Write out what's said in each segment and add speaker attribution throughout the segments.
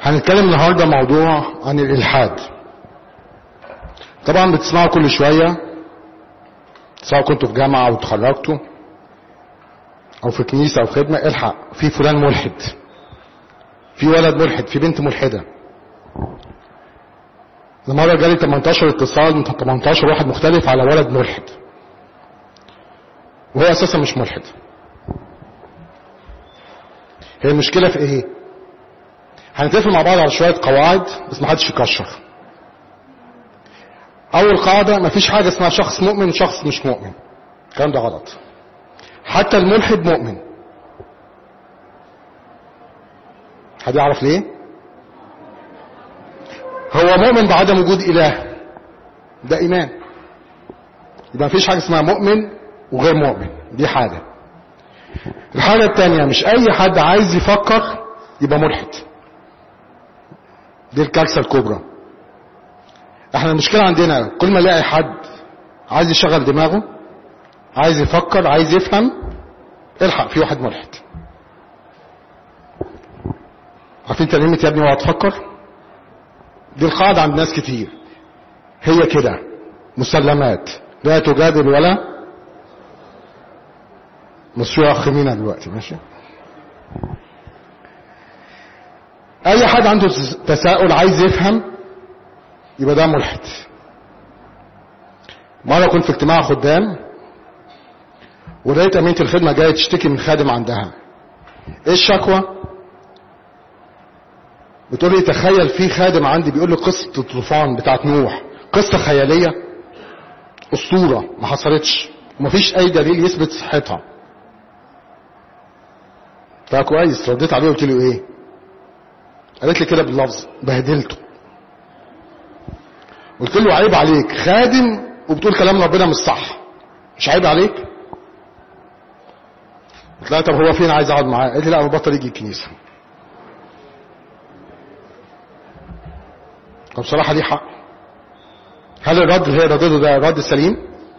Speaker 1: هنتكلم النهاردة موضوع عن الإلحاد طبعا بتسمعوا كل شوية سواء كنتوا في جامعة أو اتخرجتوا أو في كنيسة أو خدمة الحق في فلان ملحد في ولد ملحد في بنت ملحدة المرة جالي 18 اتصال من 18 واحد مختلف على ولد ملحد وهو أساسا مش ملحد هي المشكلة في إيه؟ هنتفق مع بعض على شوية قواعد بس ما حدش يكشر أول قاعدة مفيش حاجة اسمها شخص مؤمن وشخص مش مؤمن الكلام ده غلط حتى الملحد مؤمن حد يعرف ليه؟ هو مؤمن بعدم وجود إله ده إيمان يبقى مفيش حاجة اسمها مؤمن وغير مؤمن دي حاجة الحاجة التانية مش أي حد عايز يفكر يبقى ملحد دي الكارثة الكبرى احنا المشكلة عندنا كل ما نلاقي حد عايز يشغل دماغه عايز يفكر عايز يفهم الحق في واحد ملحد عارفين كلمة يا ابني اوعى تفكر دي القاعدة عند ناس كتير هي كده مسلمات لا تجادل ولا مشروع اخ مينا دلوقتي ماشي اي حد عنده تساؤل عايز يفهم يبقى ده ملحد مرة كنت في اجتماع خدام ولقيت أمينة الخدمة جاية تشتكي من خادم عندها ايه الشكوى بتقول لي تخيل في خادم عندي بيقول لي قصة الطوفان بتاعت نوح قصة خيالية أسطورة ما حصلتش ومفيش أي دليل يثبت صحتها فكويس رديت عليه وقلت له ايه قالت لي كده باللفظ بهدلته قلت له عيب عليك خادم وبتقول كلام ربنا مش صح مش عيب عليك قلت لها طب هو فين عايز اقعد معاه قالت لي لا بطل يجي الكنيسه وبصراحه ليه حق هل الرد اللي هي ردته ده رد سليم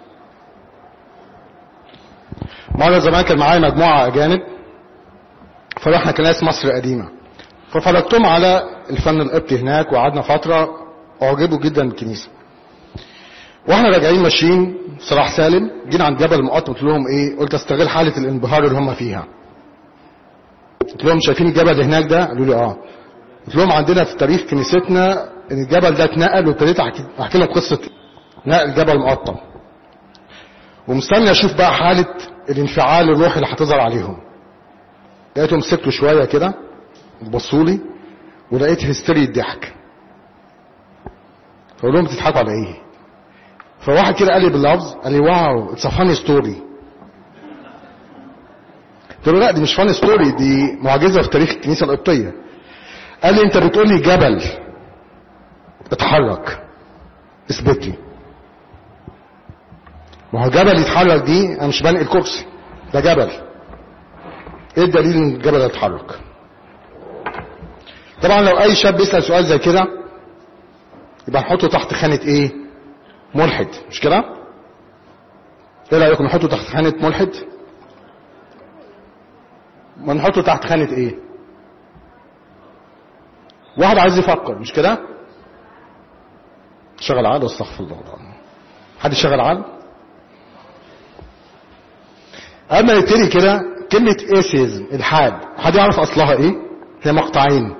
Speaker 1: مرة زمان كان معايا مجموعة أجانب فرحنا كنائس مصر القديمة ففرجتهم على الفن القبطي هناك وقعدنا فترة أعجبوا جدا بالكنيسة واحنا راجعين ماشيين صلاح سالم جينا عند جبل المقط قلت لهم ايه قلت استغل حالة الانبهار اللي هم فيها قلت لهم شايفين الجبل اللي هناك ده قالوا لي اه قلت لهم عندنا في تاريخ كنيستنا ان الجبل ده اتنقل وابتديت احكي احكي لهم قصة نقل جبل المقطم ومستني اشوف بقى حالة الانفعال الروحي اللي هتظهر عليهم لقيتهم سكتوا شوية كده بصوا لي ولقيت هستيري الضحك فقول لهم بتضحكوا على ايه فواحد كده قال لي باللفظ قال لي واو اتس فاني ستوري قلت له لا دي مش فاني ستوري دي معجزه في تاريخ الكنيسه القبطيه قال لي انت بتقول لي جبل اتحرك اثبت لي ما هو جبل يتحرك دي انا مش بنقل كرسي ده جبل ايه الدليل ان الجبل اتحرك طبعا لو اي شاب يسال سؤال زي كده يبقى نحطه تحت خانه ايه ملحد مش كده ايه رايكم نحطه تحت خانه ملحد ما نحطه تحت خانه ايه واحد عايز يفكر مش كده شغل عقل استغفر الله حد شغل عقل قبل ما نبتدي كده كلمة ايسيزم الحاد حد يعرف اصلها ايه هي مقطعين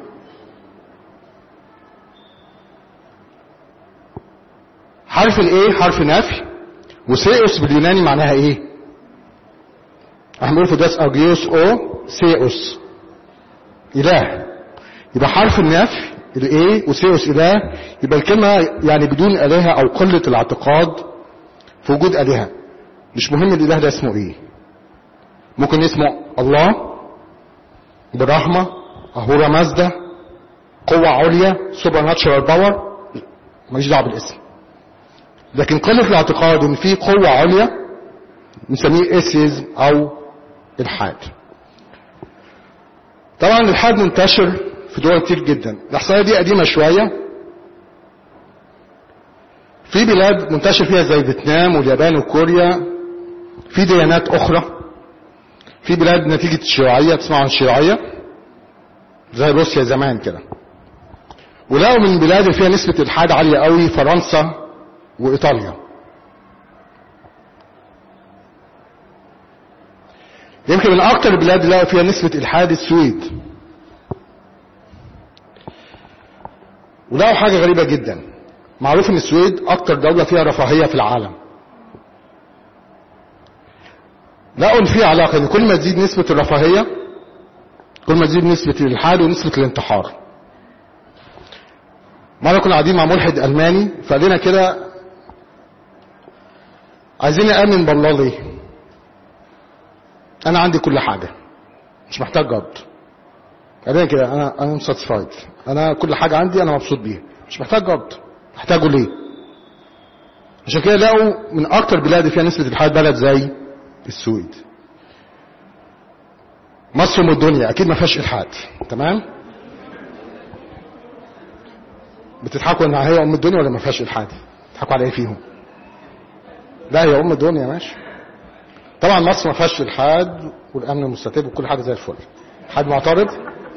Speaker 1: حرف الايه حرف نفي وسيئوس باليوناني معناها ايه احنا بنقول في داس اجيوس او سيئوس اله يبقى حرف النفي الايه وسيئوس اله يبقى الكلمه يعني بدون الهه او قله الاعتقاد في وجود الهه مش مهم الاله ده اسمه ايه ممكن اسمه الله برحمه اهورا مازدا قوه عليا سوبر ناتشرال باور ماليش دعوه بالاسم لكن قلة الاعتقاد ان في قوة عليا نسميه اسيزم او الحاد طبعا الحاد منتشر في دول كتير جدا الاحصائية دي قديمة شوية في بلاد منتشر فيها زي فيتنام واليابان وكوريا في ديانات اخرى في بلاد نتيجة الشيوعية تسمعوا عن الشيوعية زي روسيا زمان كده ولقوا من البلاد اللي فيها نسبة الحاد عالية قوي فرنسا وإيطاليا يمكن من أكتر البلاد اللي لقوا فيها نسبة إلحاد السويد ولقوا حاجة غريبة جدا معروف ان السويد اكتر دولة فيها رفاهية في العالم لقوا ان في علاقة ان كل ما تزيد نسبة الرفاهية كل ما تزيد نسبة الالحاد ونسبة الانتحار مرة كنا قاعدين مع ملحد الماني فقال لنا كده عايزين نأمن بالله ليه انا عندي كل حاجة مش محتاج جد قال لنا كده انا انا ساتسفايد انا كل حاجة عندي انا مبسوط بيها مش محتاج جد محتاجه ليه عشان كده لقوا من اكتر بلاد فيها نسبة الحياة بلد زي السويد مصر ام الدنيا اكيد ما فيهاش الحاد تمام بتضحكوا ان هي ام الدنيا ولا ما فيهاش الحاد بتضحكوا على ايه فيهم لا هي ام الدنيا ماشي طبعا مصر ما فيهاش الحاد والامن المستتب وكل حاجه زي الفل حد معترض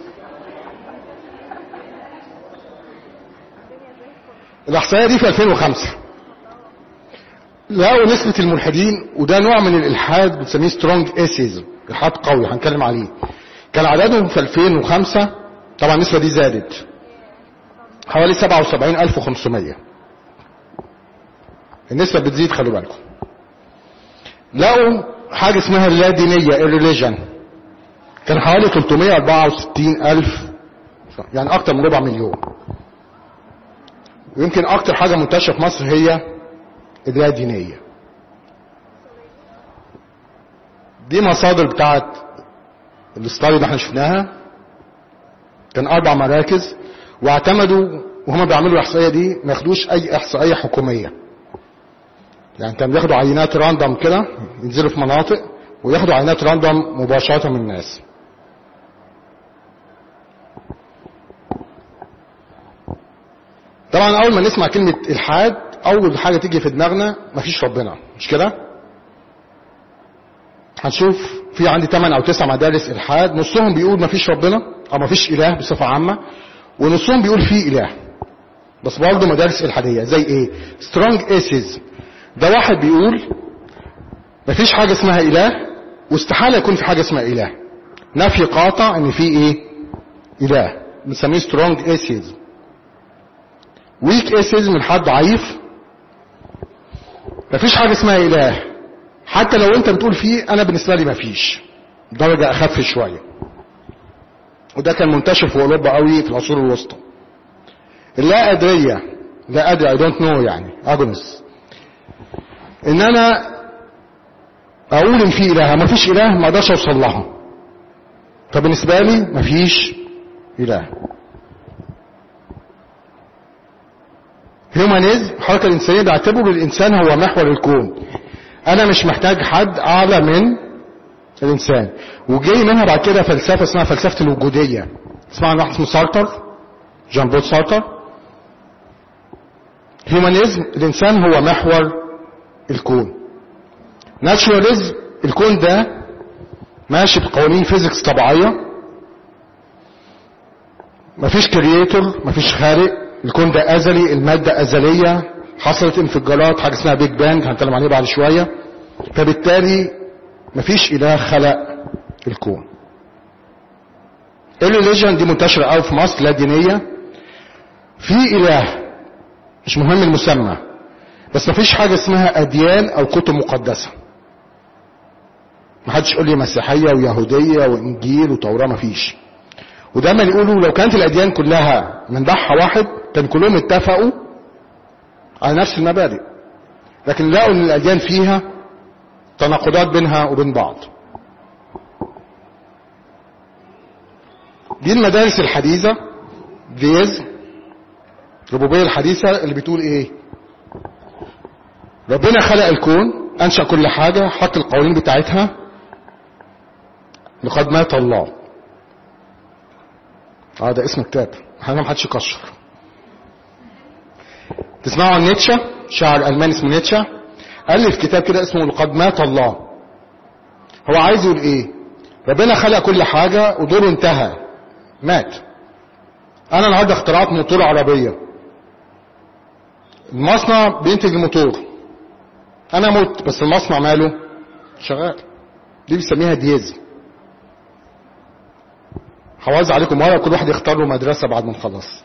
Speaker 1: الاحصائيه دي في 2005 لقوا نسبة الملحدين وده نوع من الالحاد بنسميه سترونج ايسيزم الحاد قوي هنتكلم عليه كان عددهم في 2005 طبعا النسبة دي زادت حوالي 77500 النسبة بتزيد خلوا بالكم لقوا حاجة اسمها اللادينية الريليجن كان حوالي 364 ألف يعني أكتر من ربع مليون ويمكن أكتر حاجة منتشرة في مصر هي اللادينية دي مصادر بتاعت الاستاري اللي احنا شفناها كان أربع مراكز واعتمدوا وهم بيعملوا الإحصائية دي ما ياخدوش أي إحصائية حكومية يعني كانوا بياخدوا عينات راندوم كده ينزلوا في مناطق وياخدوا عينات راندوم مباشرة من الناس طبعا اول ما نسمع كلمة الحاد اول حاجة تيجي في دماغنا مفيش ربنا مش كده هنشوف في عندي 8 او 9 مدارس الحاد نصهم بيقول مفيش ربنا او مفيش اله بصفة عامة ونصهم بيقول في اله بس برضه مدارس الحادية زي ايه سترونج ايسيز ده واحد بيقول مفيش حاجة اسمها اله واستحالة يكون في حاجة اسمها اله نفي قاطع ان في ايه اله بنسميه سترونج ايسيز ويك ايسيز من حد ضعيف مفيش حاجة اسمها اله حتى لو انت بتقول فيه انا بالنسبة لي مفيش درجة اخف شوية وده كان منتشر في اوروبا قوي في العصور الوسطى اللا ادرية لا ادري اي دونت نو يعني اجونس ان انا اقول ان في اله ما فيش اله ما اقدرش اوصل لها فبالنسبه لي ما فيش اله هيومانيزم الحركه الانسانيه بيعتبروا الانسان هو محور الكون انا مش محتاج حد اعلى من الانسان وجاي منها بعد كده فلسفه اسمها فلسفه الوجوديه اسمها واحد اسمه سارتر جان بول سارتر هيومانيزم الانسان هو محور الكون ناتشوراليزم الكون ده ماشي بقوانين فيزيكس طبيعية مفيش كرييتور مفيش خالق الكون ده أزلي المادة أزلية حصلت انفجارات حاجة اسمها بيج بانج هنتكلم عليه بعد شوية فبالتالي مفيش إله خلق الكون الريليجن دي منتشرة قوي في مصر لا دينية في إله مش مهم المسمى بس مفيش حاجة اسمها أديان أو كتب مقدسة محدش يقول لي مسيحية ويهودية وإنجيل وتوراة مفيش ودايما يقولوا لو كانت الأديان كلها منبعها واحد كان كلهم اتفقوا على نفس المبادئ لكن لقوا ان الأديان فيها تناقضات بينها وبين بعض دي المدارس الحديثة ديز الربوبية الحديثة اللي بتقول ايه ربنا خلق الكون انشأ كل حاجة حط القوانين بتاعتها لقد مات الله اه ده اسم كتاب احنا ما حدش يكشر تسمعوا عن نيتشه شاعر الماني اسمه نيتشه الف كتاب كده اسمه لقد مات الله هو عايز يقول ايه ربنا خلق كل حاجة ودوره انتهى مات انا النهارده اخترعت موتور عربيه المصنع بينتج الموتور انا مت بس المصنع ماله شغال دي بنسميها ديازي هوزع عليكم ورقه كل واحد يختار له مدرسه بعد ما نخلص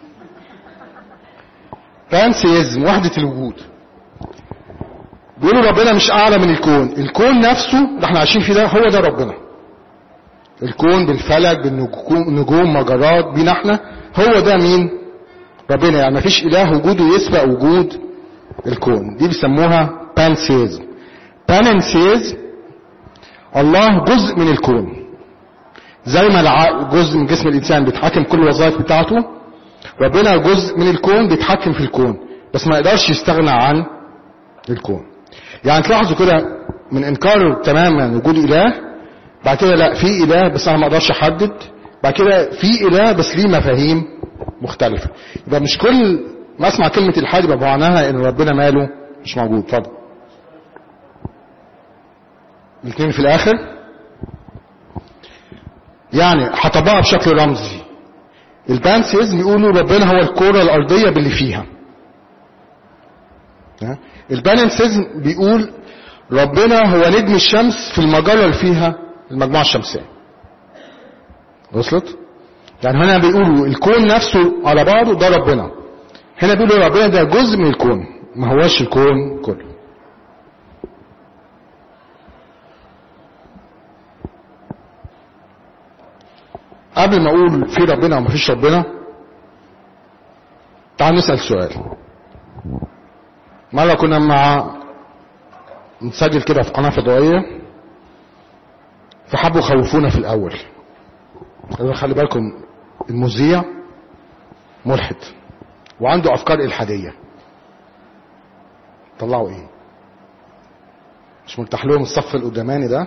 Speaker 1: بانسيزم وحده الوجود بيقولوا ربنا مش اعلى من الكون الكون نفسه اللي احنا عايشين فيه ده هو ده ربنا الكون بالفلك بالنجوم مجرات بينا احنا هو ده مين ربنا يعني مفيش اله وجوده يسبق وجود الكون دي بيسموها بانسيزم بانسيزم الله جزء من الكون زي ما الع- جزء من جسم الانسان بيتحكم كل الوظائف بتاعته ربنا جزء من الكون بيتحكم في الكون بس ما يقدرش يستغنى عن الكون يعني تلاحظوا كده من انكار تماما وجود اله بعد كده لا في اله بس انا ما اقدرش احدد بعد كده في اله بس ليه مفاهيم مختلفه يبقى مش كل ما اسمع كلمه الحاد يبقى معناها ان ربنا ماله مش موجود اتفضل الاثنين في الاخر يعني هطبقها بشكل رمزي البانسيزم بيقولوا ربنا هو الكرة الأرضية باللي فيها ها؟ البالانسيزم بيقول ربنا هو نجم الشمس في المجرة اللي فيها المجموعة الشمسية وصلت؟ يعني هنا بيقولوا الكون نفسه على بعضه ده ربنا هنا بيقولوا ربنا ده جزء من الكون ما هوش الكون كله قبل ما اقول في ربنا وما فيش ربنا تعال نسأل سؤال مرة كنا مع نسجل كده في قناة فضائية فحبوا يخوفونا في الأول قالوا خلي بالكم المذيع ملحد وعنده أفكار إلحادية طلعوا إيه مش مرتاح لهم الصف القداماني ده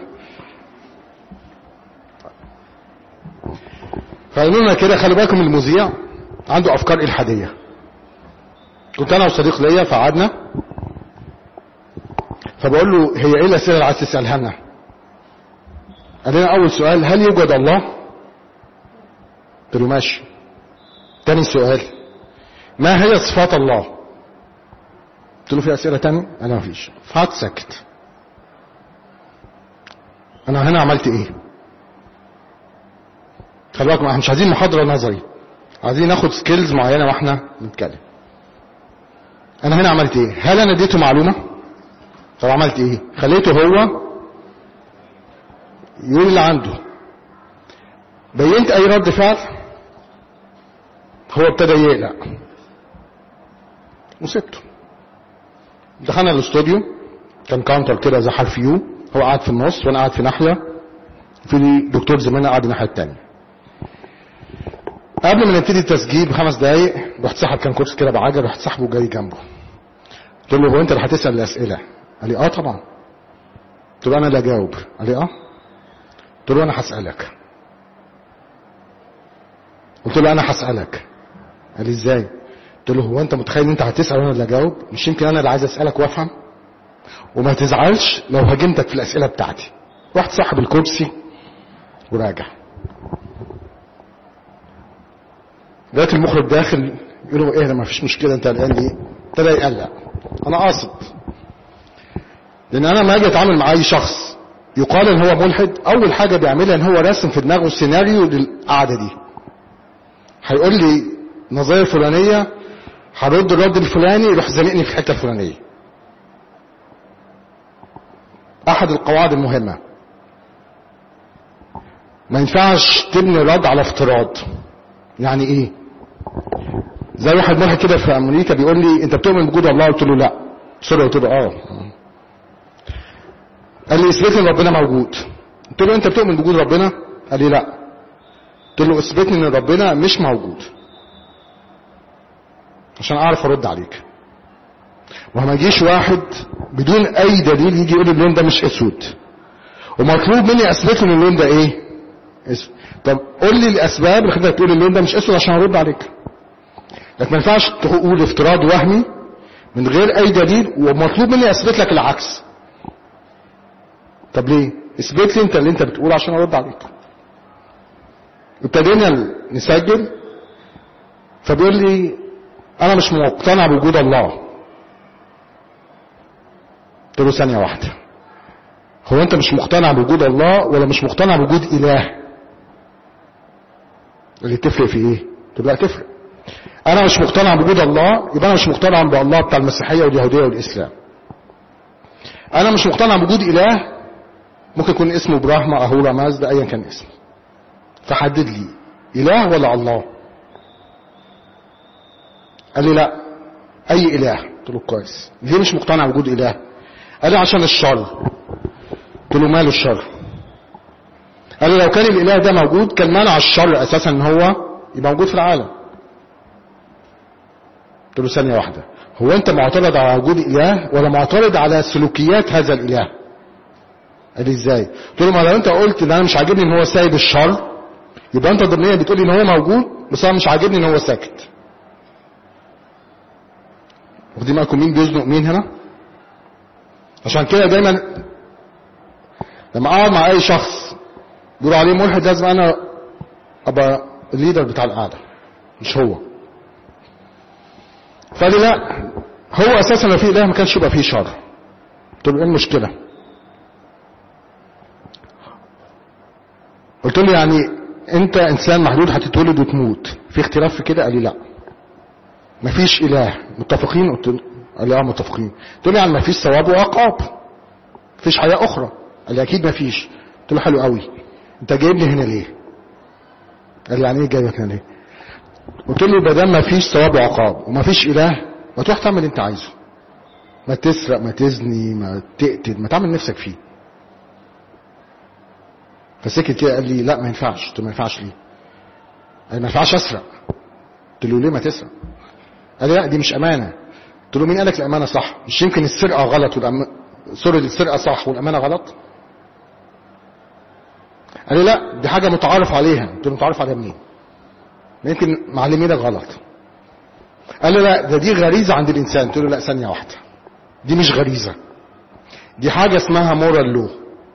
Speaker 1: فقالوا لنا كده خلي بالكم المذيع عنده افكار الحاديه كنت انا وصديق ليا فقعدنا فبقول له هي ايه الاسئله اللي عايز تسالها لنا قال لنا اول سؤال هل يوجد الله قلت له ماشي تاني سؤال ما هي صفات الله قلت له في اسئله تانية قال ما فيش فقعدت سكت انا هنا عملت ايه خلي بالكم احنا مش عايزين محاضرة نظري عايزين ناخد سكيلز معينة واحنا بنتكلم انا هنا عملت ايه هل انا اديته معلومة طب عملت ايه خليته هو يقول اللي عنده بينت اي رد فعل هو ابتدى يقلق وسبته دخلنا الاستوديو كان كاونتر كده زي حرف يو هو قاعد في النص وانا قاعد في ناحيه في دكتور زميلنا قاعد الناحيه الثانيه قبل ما نبتدي التسجيل بخمس دقايق رحت سحب كان كرسي كده بعجل رحت سحبه جاي جنبه قلت له هو انت اللي هتسال الاسئله قال لي اه طبعا قلت له انا اللي اجاوب قال لي اه قلت له انا هسالك قلت له انا هسالك قال لي ازاي قلت له هو انت متخيل ان انت هتسال وانا اللي اجاوب مش يمكن انا اللي عايز اسالك وافهم وما تزعلش لو هاجمتك في الاسئله بتاعتي رحت سحب الكرسي وراجع دلوقتي المخرج داخل يقول له ايه ده ما فيش مشكله انت قلقان ليه؟ ابتدى يقلق انا قاصد لان انا لما اجي اتعامل مع اي شخص يقال ان هو ملحد اول حاجه بيعملها ان هو راسم في دماغه سيناريو للقعده دي هيقول لي نظريه الفلانيه هرد الرد الفلاني يروح زنقني في الحته الفلانيه احد القواعد المهمه ما ينفعش تبني رد على افتراض يعني ايه زي واحد ملحد كده في امريكا بيقول لي انت بتؤمن بوجود الله قلت له لا سوري قلت له اه قال لي اثبت لي ان ربنا موجود قلت له انت بتؤمن بوجود ربنا قال لي لا قلت له اثبت لي ان ربنا مش موجود عشان اعرف ارد عليك وما يجيش واحد بدون اي دليل يجي يقول لي اللون ده مش اسود ومطلوب مني اثبت له ان اللون ده ايه اسود طب قول لي الاسباب اللي خلتك تقول اللون ده مش اسود عشان ارد عليك لكن ما ينفعش تقول افتراض وهمي من غير اي دليل ومطلوب مني اثبت لك العكس طب ليه اثبت لي انت اللي انت بتقول عشان ارد عليك ابتدينا نسجل فبيقول لي انا مش مقتنع بوجود الله قلت له ثانيه واحده هو انت مش مقتنع بوجود الله ولا مش مقتنع بوجود اله اللي تفرق في ايه تبقى تفرق انا مش مقتنع بوجود الله يبقى انا مش مقتنع بالله بتاع المسيحيه واليهوديه والاسلام انا مش مقتنع بوجود اله ممكن يكون اسمه براهما اهورا مازدا ايا كان اسمه فحدد لي اله ولا الله قال لي لا اي اله قلت له كويس ليه مش مقتنع بوجود اله قال لي عشان الشر قلت له ماله الشر قال لي لو كان الاله ده موجود كان منع الشر اساسا ان هو يبقى موجود في العالم قلت له ثانيه واحده هو انت معترض على وجود اله ولا معترض على سلوكيات هذا الاله قال لي ازاي قلت له ما لو انت قلت ان انا مش عاجبني ان هو سايب الشر يبقى انت ضمنيا بتقولي ان هو موجود بس انا مش عاجبني ان هو ساكت واخدين بالكم مين بيزنق مين هنا عشان كده دايما لما اقعد مع اي شخص بيقولوا عليه ملحد لازم انا ابقى الليدر بتاع القعده مش هو فقال لي لا هو اساسا لو في اله ما كانش يبقى فيه شر قلت له ايه المشكله قلت له يعني انت انسان محدود هتتولد وتموت في اختلاف في كده قال لي لا مفيش اله متفقين قلت له قال لي اه متفقين قلت له يعني مفيش ثواب وعقاب مفيش حياه اخرى قال لي اكيد مفيش قلت له حلو قوي انت جايبني هنا ليه قال لي يعني ايه جايبك هنا ليه قلت له ما دام مفيش ثواب وعقاب ومفيش اله ما تروح تعمل اللي انت عايزه ما تسرق ما تزني ما تقتل ما تعمل نفسك فيه فسكت كده قال لي لا ما ينفعش قلت له ما ينفعش ليه قال ما ينفعش اسرق قلت له ليه ما تسرق قال لي لا دي مش امانه قلت له مين قال لك الامانه صح مش يمكن السرقه غلط والأم... سوري السرقه صح والامانه غلط قال لي لا دي حاجه متعارف عليها قلت له متعارف عليها منين يمكن معلمينك غلط قال لي لا ده دي غريزه عند الانسان قلت له لا ثانيه واحده دي مش غريزه دي حاجه اسمها مورال لو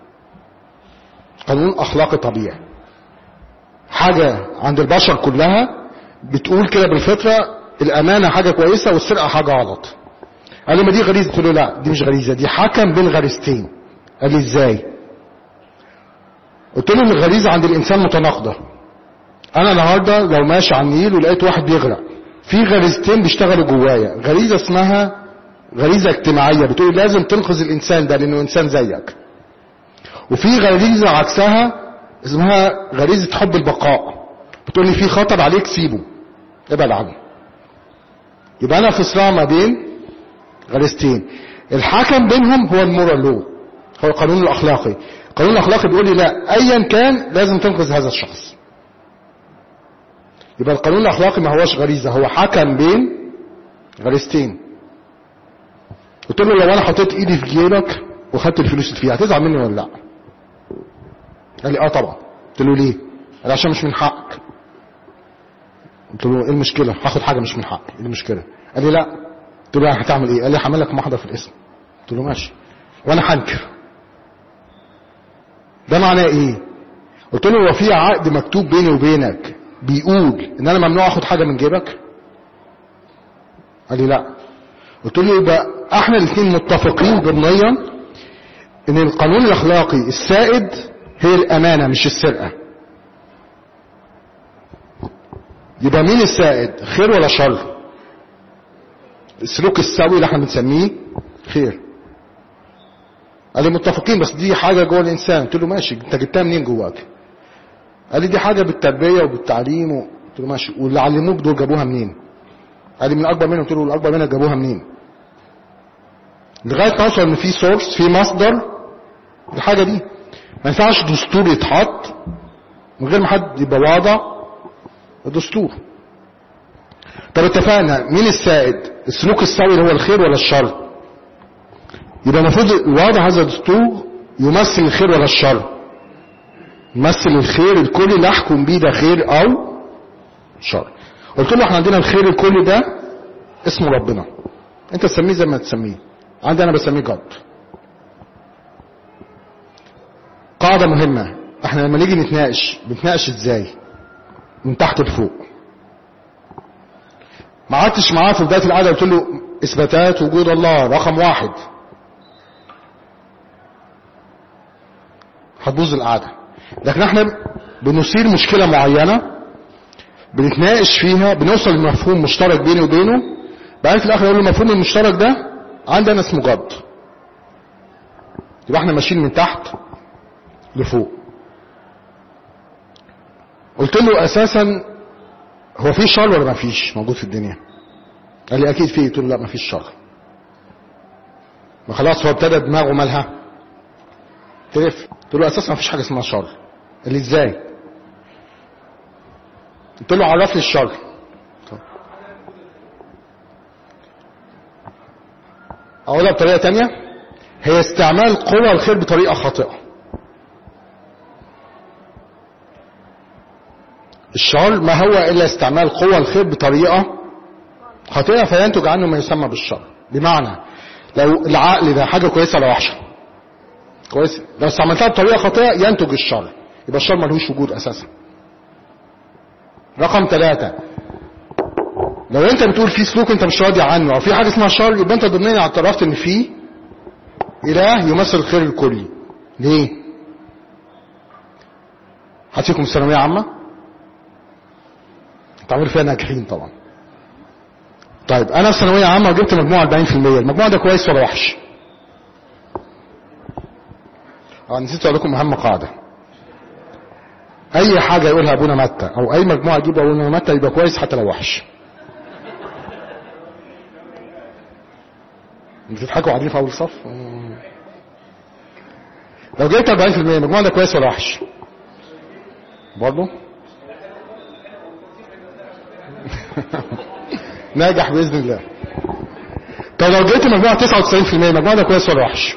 Speaker 1: قانون اخلاقي طبيعي حاجه عند البشر كلها بتقول كده بالفطره الامانه حاجه كويسه والسرقه حاجه غلط قال لي ما دي غريزه قلت له لا دي مش غريزه دي حكم بين غريزتين قال لي ازاي قلت له ان الغريزه عند الانسان متناقضه انا النهارده لو ماشي على النيل ولقيت واحد بيغرق في غريزتين بيشتغلوا جوايا غريزه اسمها غريزه اجتماعيه بتقول لازم تنقذ الانسان ده لانه انسان زيك وفي غريزه عكسها اسمها غريزه حب البقاء بتقول لي في خطر عليك سيبه ابعد عنه يبقى انا في صراع ما بين غريزتين الحكم بينهم هو المورال لو هو القانون الاخلاقي القانون الاخلاقي بيقول لي لا ايا كان لازم تنقذ هذا الشخص يبقى القانون الاخلاقي ما هوش غريزه هو حكم بين غريزتين قلت له لو انا حطيت ايدي في جيبك وخدت الفلوس اللي فيها هتزعل مني ولا لا قال لي اه طبعا قلت له ليه قال عشان مش من حقك قلت له ايه المشكله هاخد حاجه مش من حقي ايه المشكله قال لي لا قلت له يعني هتعمل ايه قال لي هعمل لك محضر في الاسم قلت له ماشي وانا هنكر ده معناه ايه قلت له هو في عقد مكتوب بيني وبينك بيقول ان انا ممنوع اخد حاجه من جيبك قال لي لا قلت له يبقى احنا الاثنين متفقين ضمنيا ان القانون الاخلاقي السائد هي الامانه مش السرقه يبقى مين السائد خير ولا شر السلوك السوي اللي احنا بنسميه خير قال لي متفقين بس دي حاجه جوه الانسان قلت له ماشي انت جبتها منين جواك قال لي دي حاجه بالتربيه وبالتعليم و... قلت له ماشي واللي علموك دول جابوها منين قال لي من الاكبر منهم قلت له الاكبر منك جابوها منين لغايه ما اوصل ان في سورس في مصدر الحاجه دي ما ينفعش دستور يتحط من غير ما حد يبقى واضع الدستور طب اتفقنا مين السائد السلوك السوي اللي هو الخير ولا الشر يبقى المفروض وضع هذا الدستور يمثل الخير ولا الشر يمثل الخير الكلي اللي احكم بيه ده خير او شر قلت له احنا عندنا الخير الكلي ده اسمه ربنا انت تسميه زي ما تسميه عندي انا بسميه جد قاعدة مهمة احنا لما نيجي نتناقش بنتناقش ازاي من تحت لفوق ما قعدتش معاه في بدايه القعده قلت له اثباتات وجود الله رقم واحد هتبوظ القعده لكن احنا بنثير مشكله معينه بنتناقش فيها بنوصل لمفهوم مشترك بيني وبينه بعدين في الاخر اقول له المفهوم المشترك ده عندنا اسمه جد يبقى احنا ماشيين من تحت لفوق قلت له اساسا هو في شر ولا ما فيش موجود في الدنيا قال لي اكيد في قلت له لا ما فيش شر ما خلاص هو ابتدى دماغه مالها تلف قلت له اساسا ما فيش حاجه اسمها شر قال لي ازاي قلت له عرف لي الشر اقولها بطريقه تانية هي استعمال قوى الخير بطريقه خاطئه الشر ما هو الا استعمال قوى الخير بطريقه خاطئه فينتج عنه ما يسمى بالشر بمعنى لو العقل ده حاجه كويسه ولا وحشه كويس لو استعملتها بطريقه خاطئه ينتج الشر يبقى الشر ملوش وجود اساسا رقم ثلاثة لو انت بتقول في سلوك انت مش راضي عنه او في حاجه اسمها شر يبقى انت ضمنيا اعترفت ان في اله يمثل الخير الكلي ليه هاتيكم ثانويه عامه تعملوا فيها ناجحين طبعا طيب انا في ثانويه عامه وجبت مجموع 40% المجموع ده كويس ولا وحش اه نسيت اقول لكم اهم قاعده اي حاجه يقولها ابونا متى او اي مجموعه يجيبها ابونا متى يبقى كويس حتى لو وحش بتضحكوا قاعدين في اول صف لو جبت 40% المجموع ده كويس ولا وحش برضه ناجح باذن الله طب لو جبت مجموع 99% المجموع ده كويس ولا وحش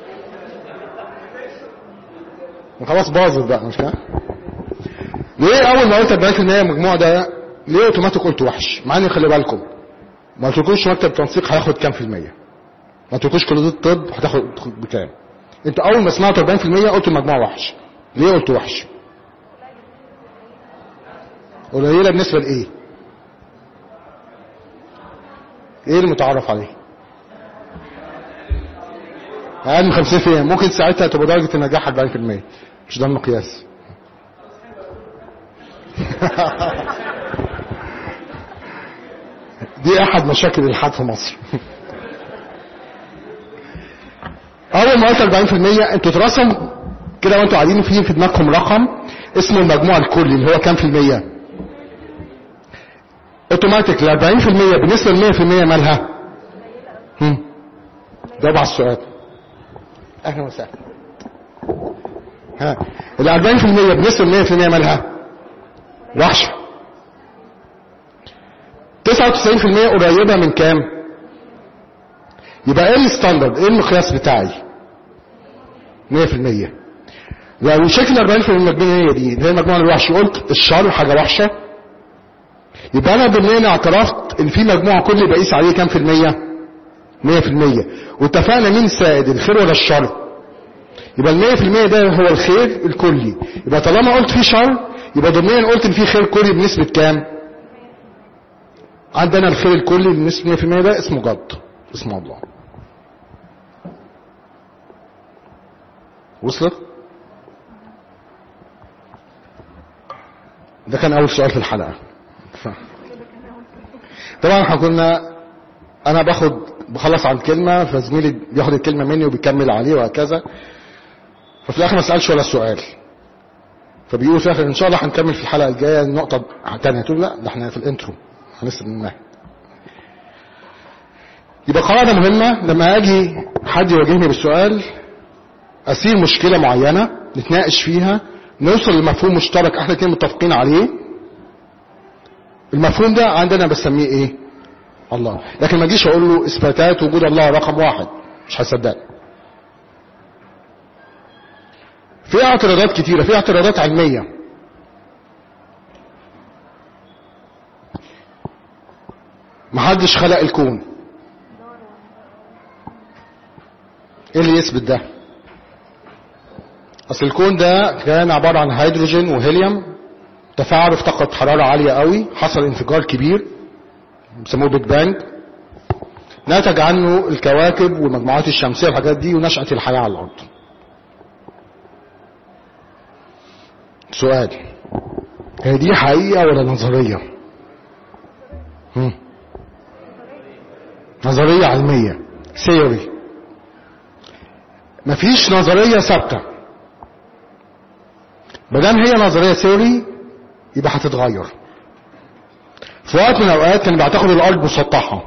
Speaker 1: خلاص باظت بقى مش كده ليه اول ما قلت 40% المجموع ده ليه اوتوماتيك قلت وحش مع ان خلي بالكم ما قلتلكوش مكتب تنسيق هياخد كام في المية ما قلتلكوش كليه الطب هتاخد بكام انت اول ما سمعت 40% قلت المجموع وحش ليه قلت وحش قليله بالنسبه لايه ايه المتعارف عليه اقل من 50% ممكن ساعتها تبقى درجه النجاح 40% مش ده المقياس دي احد مشاكل الالحاد في مصر اول ما قلت 40% انتوا اترسم كده وانتوا قاعدين فيه في دماغكم رقم اسمه المجموع الكلي اللي هو كام في المية اوتوماتيك ال 40% بالنسبه ل 100% مالها هم. جاوب على السؤال اهلا وسهلا ها ال 40% بالنسبه ل 100% مالها وحشه 99% قريبه من كام يبقى ايه الستاندرد ايه المقياس بتاعي 100% لو شكل 40% المجموعه دي اللي هي المجموعه الوحشه قلت الشر حاجه وحشه يبقى انا ضمنيا اعترفت ان في مجموعه كل بقيس عليه كام في المية 100% واتفقنا مين سائد الخير ولا الشر يبقى ال 100% ده هو الخير الكلي يبقى طالما قلت في شر يبقى ضمنيا قلت ان في خير كلي بنسبه كام عندنا الخير الكلي بنسبه 100% ده اسمه جد اسمه الله وصلت ده كان اول سؤال في الحلقه ف... طبعا احنا كنا انا باخد بخلص عن كلمه فزميلي بياخد الكلمه مني وبيكمل عليه وهكذا ففي الاخر ما سالش ولا سؤال فبيقول في الاخر ان شاء الله هنكمل في الحلقه الجايه نقطه ثانيه تقول لا ده احنا في الانترو هنسال منها يبقى قاعده مهمه لما اجي حد يواجهني بالسؤال اسير مشكله معينه نتناقش فيها نوصل لمفهوم مشترك احنا الاثنين متفقين عليه المفهوم ده عندنا بسميه ايه الله لكن ما اجيش اقول له اثباتات وجود الله رقم واحد مش هصدق في اعتراضات كتيرة في اعتراضات علمية محدش خلق الكون ايه اللي يثبت ده اصل الكون ده كان عبارة عن هيدروجين وهيليوم تفاعلوا في طاقة حرارة عالية قوي حصل انفجار كبير بيسموه بيج بانج نتج عنه الكواكب والمجموعات الشمسية والحاجات دي ونشأة الحياة على الأرض سؤال هي دي حقيقة ولا نظرية هم. نظرية علمية ثيوري مفيش نظرية ثابتة مادام هي نظرية ثيوري يبقى هتتغير في وقت من الاوقات كان بيعتقد الارض مسطحة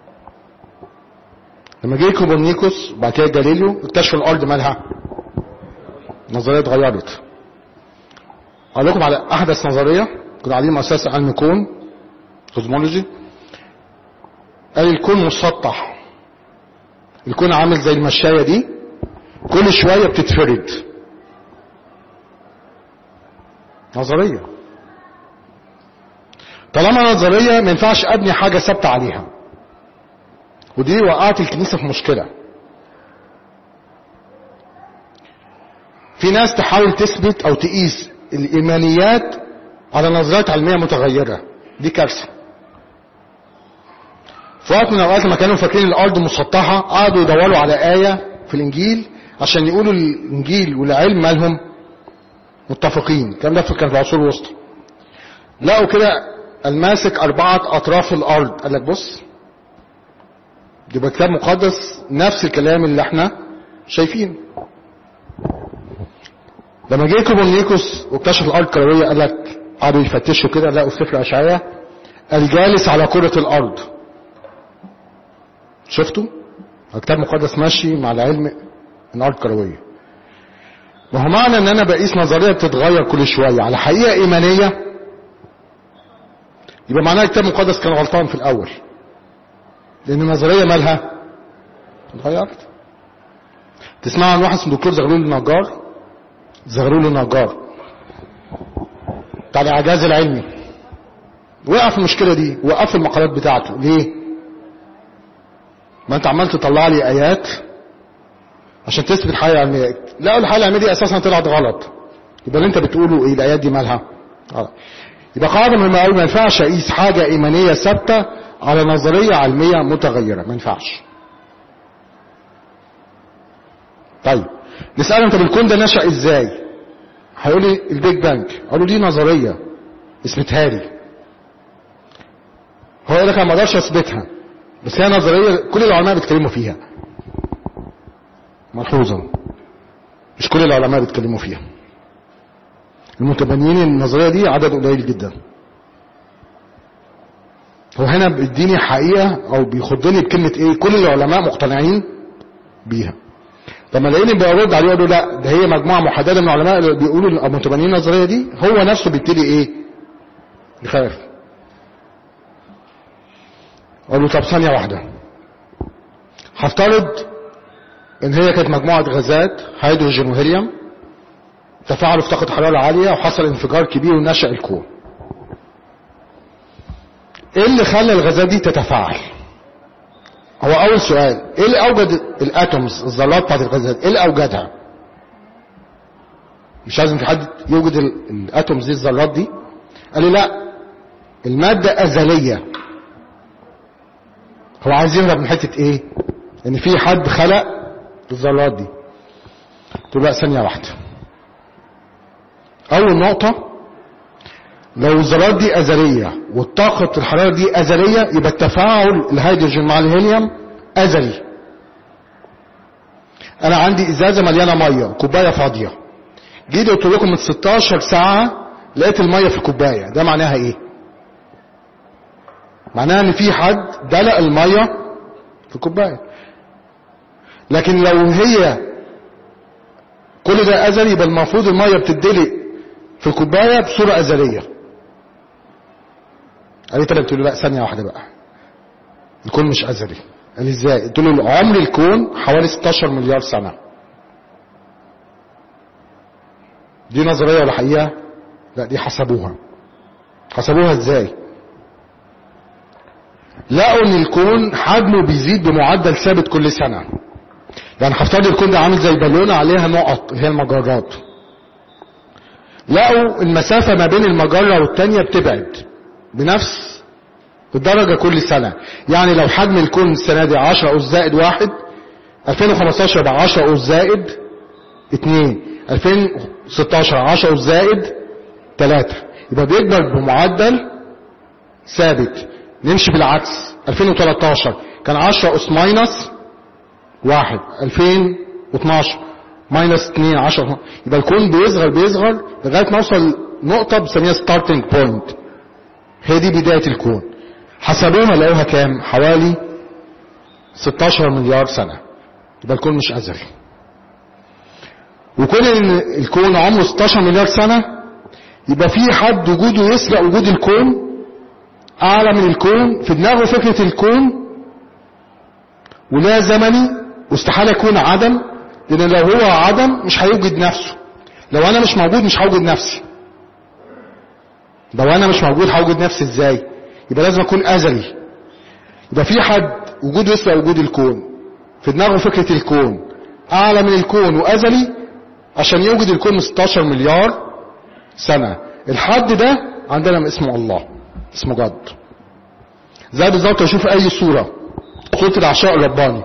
Speaker 1: لما جه كوبرنيكوس وبعد كده جاليليو اكتشفوا الارض مالها النظرية اتغيرت اقول لكم على احدث نظرية كنا قاعدين مؤسسة علم كون كوزمولوجي قال الكون مسطح الكون عامل زي المشاية دي كل شوية بتتفرد نظرية طالما نظرية ما ينفعش ابني حاجة ثابتة عليها ودي وقعت الكنيسة في مشكلة في ناس تحاول تثبت او تقيس الايمانيات على نظريات علمية متغيرة دي كارثة في وقت من الاوقات لما كانوا فاكرين الارض مسطحة قعدوا يدوروا على آية في الانجيل عشان يقولوا الانجيل والعلم مالهم متفقين الكلام ده كان في العصور الوسطى لقوا كده الماسك أربعة أطراف الأرض قال لك بص يبقى كتاب مقدس نفس الكلام اللي احنا شايفينه لما جه كوبرنيكوس واكتشف الأرض كروية قال لك قعدوا يفتشوا كده لقوا في سفر أشعياء الجالس على كرة الأرض شفتوا؟ الكتاب المقدس ماشي مع العلم ان الأرض كروية ما هو معنى ان انا بقيس نظرية بتتغير كل شوية على حقيقة ايمانية يبقى معناها الكتاب المقدس كان غلطان في الاول لان النظرية مالها اتغيرت تسمع عن واحد اسمه دكتور زغلول النجار زغلول النجار بتاع الاعجاز العلمي وقع في المشكلة دي وقف المقالات بتاعته ليه ما انت عمال تطلع لي ايات عشان تثبت الحياة العلمية لقوا الحياة العلمية دي اساسا طلعت غلط يبقى اللي انت بتقوله ايه الايات دي مالها غلط يبقى قاعدة مهمة قوي ما ينفعش اقيس حاجة ايمانية ثابتة على نظرية علمية متغيرة ما ينفعش طيب نسأله انت بالكون ده نشأ ازاي هيقول لي البيج بانج اقول له دي نظرية اثبتها لي هو يقول لك انا ما اقدرش اثبتها بس هي نظرية كل العلماء بيتكلموا فيها ملحوظة مش كل العلماء بيتكلموا فيها المتبنيين النظرية دي عدد قليل جدا هو هنا بيديني حقيقة او بيخضني بكلمة ايه كل العلماء مقتنعين بيها لما الاقيني برد عليه اقول له لا ده هي مجموعة محددة من العلماء اللي بيقولوا المتبنيين النظرية دي هو نفسه بيبتدي ايه يخاف اقول له طب ثانية واحدة هفترض ان هي كانت مجموعة غازات هيدروجين وهيليوم تفاعلوا في طاقة حرارة عالية وحصل انفجار كبير ونشأ الكون ايه اللي خلى الغازات دي تتفاعل هو اول سؤال ايه اللي اوجد الاتومز الذرات بتاعت الغازات ايه اللي اوجدها مش لازم في حد يوجد الاتومز دي الذرات دي قال لي لا المادة ازلية هو عايز يهرب من حتة ايه ان في حد خلق الذرات دي تقول لا ثانية واحدة اول نقطة لو الذرات دي ازلية والطاقة الحرارة دي ازلية يبقى التفاعل الهيدروجين مع الهيليوم ازلي انا عندي ازازة مليانة مية كوباية فاضية جيت قلت لكم من 16 ساعة لقيت المية في الكوباية ده معناها ايه معناها ان في حد دلق المية في الكوباية لكن لو هي كل ده ازلي يبقى المفروض المية بتدلق في الكوباية بصورة ازلية قال لي قلت له لا ثانية واحدة بقى الكون مش ازلي قال لي ازاي قلت له عمر الكون حوالي 16 مليار سنة دي نظرية ولا حقيقة لا دي حسبوها حسبوها ازاي لقوا ان الكون حجمه بيزيد بمعدل ثابت كل سنة يعني هفترض الكون ده عامل زي بالونة عليها نقط اللي هي المجرات لقوا المسافة ما بين المجرة والتانية بتبعد بنفس بالدرجة كل سنة يعني لو حجم الكون السنة دي 10 أس زائد واحد 2015 يبقى 10 أس زائد 2 2016 10 أس زائد 3 يبقى بيكبر بمعدل ثابت نمشي بالعكس 2013 كان 10 أس ماينس واحد 2012 ماينس 2 10 يبقى الكون بيصغر بيصغر لغاية ما اوصل نقطة بسميها ستارتنج بوينت هي دي بداية الكون حسبوها لقوها كام حوالي 16 مليار سنة يبقى الكون مش أزلي وكون ان الكون عمره 16 مليار سنة يبقى في حد وجوده يسبق وجود الكون أعلى من الكون في دماغه فكرة الكون ولا زمني واستحالة يكون عدم لأن لو هو عدم مش هيوجد نفسه لو أنا مش موجود مش هوجد نفسي لو أنا مش موجود هوجد نفسي إزاي يبقى لازم أكون أزلي يبقى في حد وجوده يسبق وجود الكون في دماغه فكرة الكون أعلى من الكون وأزلي عشان يوجد الكون من 16 مليار سنة الحد ده عندنا اسمه الله اسمه جد زي بالظبط اشوف اي صورة صورة العشاء الرباني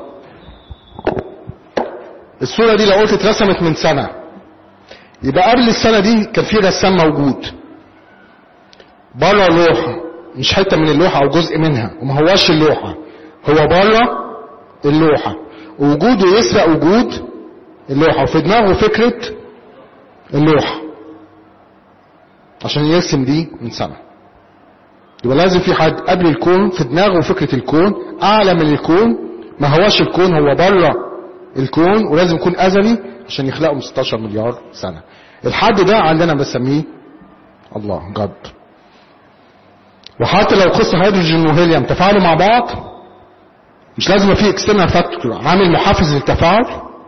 Speaker 1: الصورة دي لو قلت اترسمت من سنة يبقى قبل السنة دي كان في رسام موجود بره لوحة مش حتة من اللوحة او جزء منها وما هواش اللوحة هو بره اللوحة ووجوده يسرق وجود اللوحة وفي دماغه فكرة اللوحة عشان يرسم دي من سنة يبقى لازم في حد قبل الكون في دماغه فكرة الكون أعلى من الكون ما هواش الكون هو بره الكون ولازم يكون أزلي عشان يخلقه من 16 مليار سنة الحد ده عندنا بسميه الله جد وحتى لو قصة هيدروجين وهيليوم تفاعلوا مع بعض مش لازم يبقى في اكسترنال فاكتور عامل محفز للتفاعل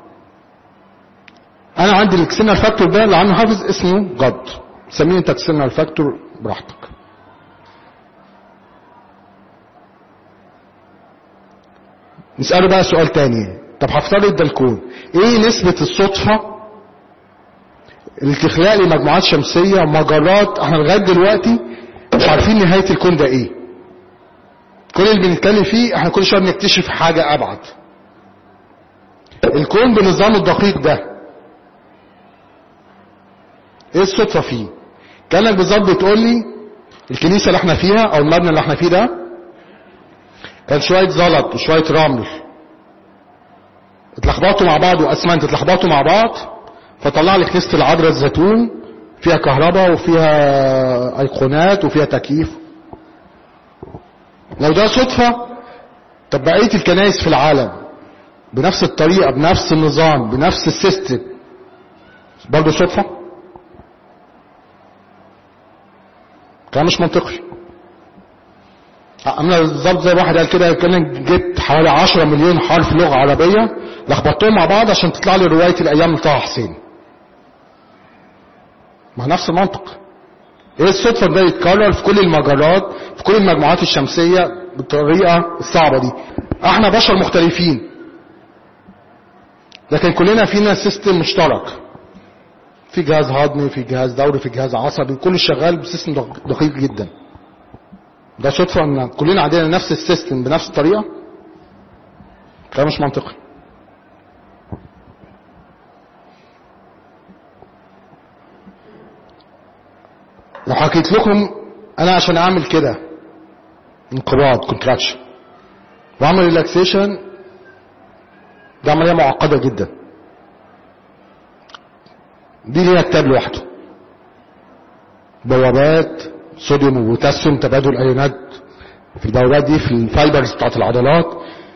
Speaker 1: انا عندي الاكسترنال فاكتور ده اللي عامل محفز اسمه جد سميه انت اكسترنال فاكتور براحتك نسأله بقى سؤال تاني طب هفترض ده الكون ايه نسبة الصدفة اللي تخلق لي مجموعات شمسية مجرات احنا لغاية دلوقتي مش عارفين نهاية الكون ده ايه كل اللي بنتكلم فيه احنا كل شوية بنكتشف حاجة ابعد الكون بنظامه الدقيق ده ايه الصدفة فيه كانك بالظبط بتقول لي الكنيسة اللي احنا فيها او المبنى اللي احنا فيه ده كان شوية زلط وشوية رمل اتلخبطوا مع بعض واسمنت اتلخبطوا مع بعض فطلع لي كنيسة العذراء الزيتون فيها كهرباء وفيها ايقونات وفيها تكييف لو ده صدفة طب بقية الكنائس في العالم بنفس الطريقة بنفس النظام بنفس السيستم برضه صدفة كلام مش منطقي عامله بالظبط زي واحد قال كده كان جبت حوالي 10 مليون حرف لغه عربيه لخبطتهم مع بعض عشان تطلع لي روايه الايام لطه حسين ما نفس المنطق ايه الصدفه ده يتكرر في كل المجرات في كل المجموعات الشمسيه بالطريقه الصعبه دي احنا بشر مختلفين لكن كلنا فينا سيستم مشترك في جهاز هضمي في جهاز دوري في جهاز عصبي كل شغال بسيستم دقيق جدا ده صدفة ان كلنا عندنا نفس السيستم بنفس الطريقة كلام مش منطقي لو حكيت لكم انا عشان اعمل كده انقباض كونتراكشن واعمل ريلاكسيشن ده عملية معقدة جدا دي ليها كتاب لوحده بوابات صوديوم وبوتاسيوم تبادل ايونات في البوابات دي في الفايبرز بتاعت العضلات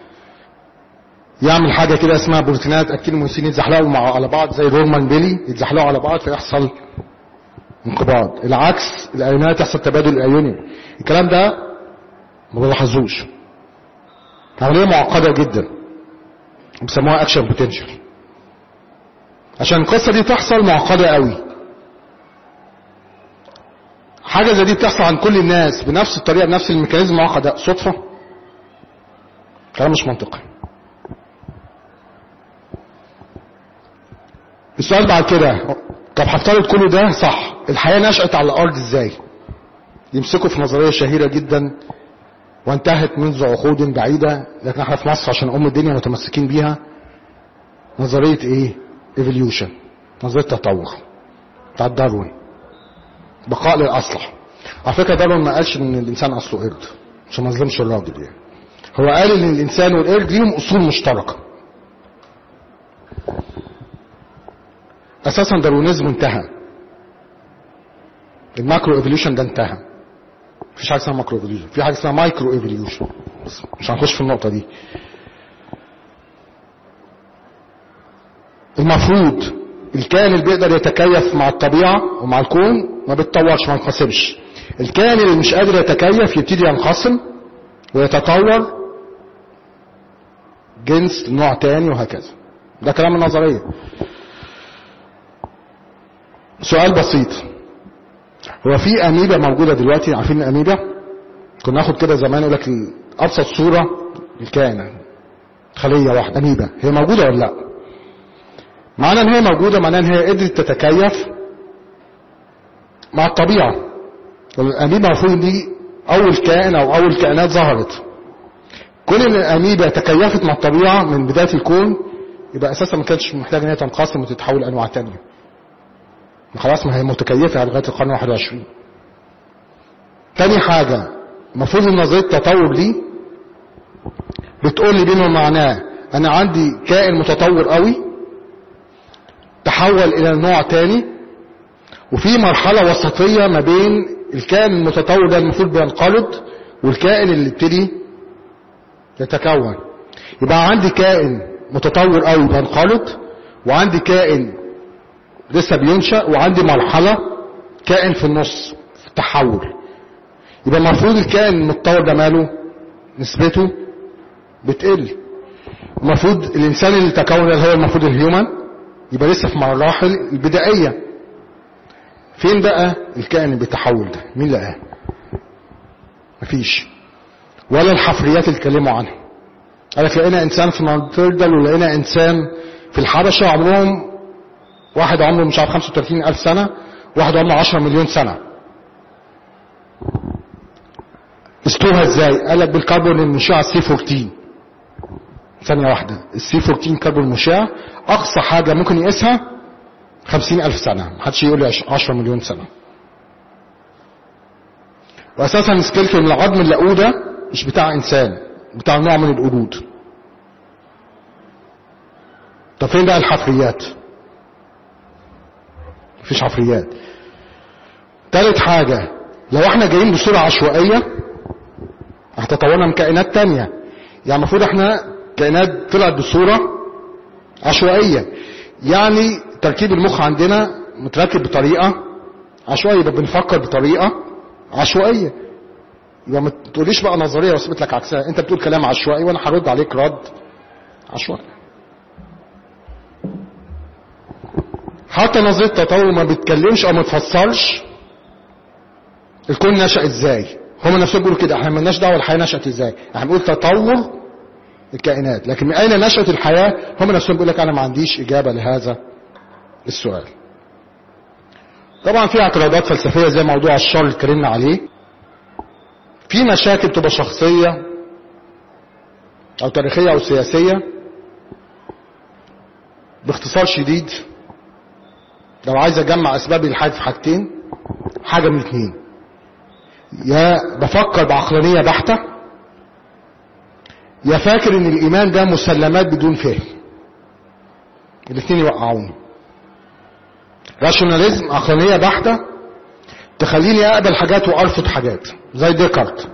Speaker 1: يعمل حاجه كده اسمها بروتينات اكتينوميسين يتزحلقوا مع على بعض زي الهرمون بيلي يتزحلقوا على بعض فيحصل انقباض العكس الايونات يحصل تبادل ايوني الكلام ده ما بلاحظوش عمليه معقده جدا بيسموها اكشن بوتنشال عشان القصه دي تحصل معقده قوي حاجة زي دي بتحصل عن كل الناس بنفس الطريقة بنفس الميكانيزم المعقد ده صدفة كلام مش منطقي السؤال بعد كده طب هفترض كل ده صح الحياة نشأت على الأرض ازاي يمسكوا في نظرية شهيرة جدا وانتهت منذ عقود بعيدة لكن احنا في مصر عشان ام الدنيا متمسكين بيها نظرية ايه ايفوليوشن نظرية تطور بتاع داروين بقاء للاصلح على فكرة داروين ما قالش ان الانسان اصله قرد عشان ما نظلمش الراجل يعني هو قال ان الانسان والقرد ليهم اصول مشتركة اساسا داروينيزم انتهى الماكرو ايفوليوشن ده انتهى مفيش حاجه اسمها ماكرو ايفوليوشن في حاجه اسمها مايكرو ايفوليوشن بس مش هنخش في النقطه دي المفروض الكائن اللي بيقدر يتكيف مع الطبيعه ومع الكون ما بيتطورش ما ينقسمش الكائن اللي مش قادر يتكيف يبتدي ينقسم ويتطور جنس نوع تاني وهكذا ده كلام النظريه سؤال بسيط هو في اميبا موجوده دلوقتي عارفين الاميبا كنا ناخد كده زمان يقول لك ابسط صوره الكائن خليه واحده اميبا هي موجوده ولا لا معنى ان هي موجوده معناه ان هي قدرت تتكيف مع الطبيعه الاميبا المفروض دي اول كائن او اول كائنات ظهرت كون ان الاميبا تكيفت مع الطبيعه من بدايه الكون يبقى اساسا ما كانتش محتاجه ان هي تنقسم وتتحول لانواع تانيه خلاص ما هي متكيفة لغاية القرن 21 تاني حاجة المفروض ان نظرية التطور دي بتقول لي بما معناه انا عندي كائن متطور قوي تحول الى نوع تاني وفي مرحلة وسطية ما بين الكائن المتطور ده المفروض بينقرض والكائن اللي ابتدي يتكون يبقى عندي كائن متطور قوي بينقرض وعندي كائن لسه بينشأ وعندي مرحلة كائن في النص في التحول يبقى المفروض الكائن المتطور ده ماله نسبته بتقل المفروض الانسان اللي تكون اللي هو المفروض الهيومن يبقى لسه في مراحل البدائية فين بقى الكائن اللي بيتحول ده مين لقاه مفيش ولا الحفريات اللي اتكلموا عنها قال لك لقينا انسان في نياندرتال ولقينا انسان في الحبشة عمرهم واحد عمره مش عارف 35 ألف سنة واحد عمره 10 مليون سنة استوها ازاي قال لك بالكربون المشع سي 14 ثانية واحدة السي 14 كربون مشع أقصى حاجة ممكن يقيسها 50 ألف سنة محدش يقول لي 10 مليون سنة وأساسا سكيلتون العظم اللي لقوه ده مش بتاع إنسان بتاع نوع من القرود طب فين بقى الحفريات مفيش حفريات تالت حاجة لو احنا جايين بصورة عشوائية هتطورنا من كائنات تانية يعني المفروض احنا كائنات طلعت بصورة عشوائية يعني تركيب المخ عندنا متركب بطريقة عشوائية يبقى بنفكر بطريقة عشوائية يبقى ما تقوليش بقى نظرية واثبت لك عكسها انت بتقول كلام عشوائي وانا هرد عليك رد عشوائي حتى نظرية التطور ما بتكلمش او ما تفسرش الكون نشأ ازاي هم نفسهم بيقولوا كده احنا مالناش دعوه الحياه نشأت ازاي احنا بنقول تطور الكائنات لكن من اين نشأت الحياه هم نفسهم بيقول لك انا ما عنديش اجابه لهذا السؤال طبعا في اعتراضات فلسفيه زي موضوع الشر اللي اتكلمنا عليه في مشاكل تبقى شخصيه او تاريخيه او سياسيه باختصار شديد لو عايز اجمع اسباب الحاج في حاجتين حاجه من اتنين يا بفكر بعقلانيه بحته يا فاكر ان الايمان ده مسلمات بدون فهم الاثنين يوقعوني راشوناليزم عقلانيه بحته تخليني اقبل حاجات وارفض حاجات زي ديكارت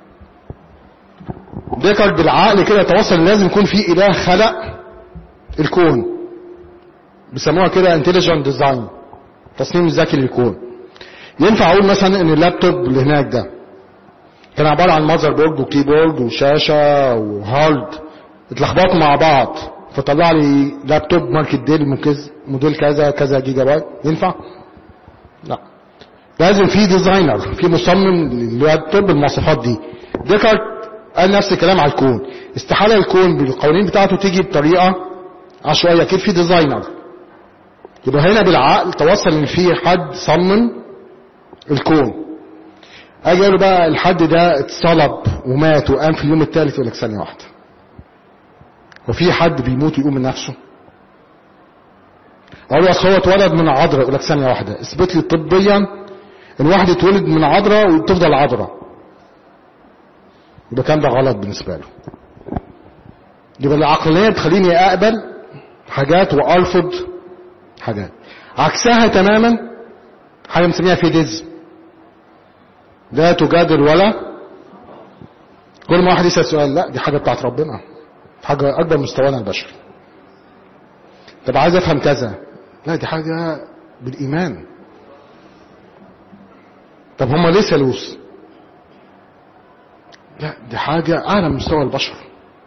Speaker 1: ديكارت بالعقل كده يتوصل لازم يكون في اله خلق الكون بيسموها كده انتليجنت ديزاين تصميم ذكي للكون ينفع اقول مثلا ان اللابتوب اللي هناك ده كان عباره عن ماذر بورد وكيبورد وشاشه وهارد اتلخبطوا مع بعض فطلع لي لابتوب ماركت ديل موديل كذا كذا جيجا بايت ينفع؟ لا لازم في ديزاينر في مصمم لللابتوب بالمواصفات دي ديكارت قال نفس الكلام على الكون استحاله الكون بالقوانين بتاعته تيجي بطريقه عشوائيه اكيد في ديزاينر يبقى هنا بالعقل توصل ان في حد صمم الكون اجي اقول له بقى الحد ده اتصلب ومات وقام في اليوم الثالث يقول لك ثانيه واحده وفي حد بيموت ويقوم من نفسه اقول له اصل هو اتولد من عذراء يقول لك ثانيه واحده اثبت لي طبيا ان واحد اتولد من عذراء وتفضل عذراء يبقى كان ده غلط بالنسبه له يبقى العقلانيه تخليني اقبل حاجات وارفض حاجات عكسها تماما حاجه بنسميها فيديزم لا تجادل ولا كل ما واحد يسال سؤال لا دي حاجه بتاعت ربنا حاجه اكبر مستوانا البشري طب عايز افهم كذا لا دي حاجه بالايمان طب هما ليه ثالوث لا دي حاجه اعلى من مستوى البشر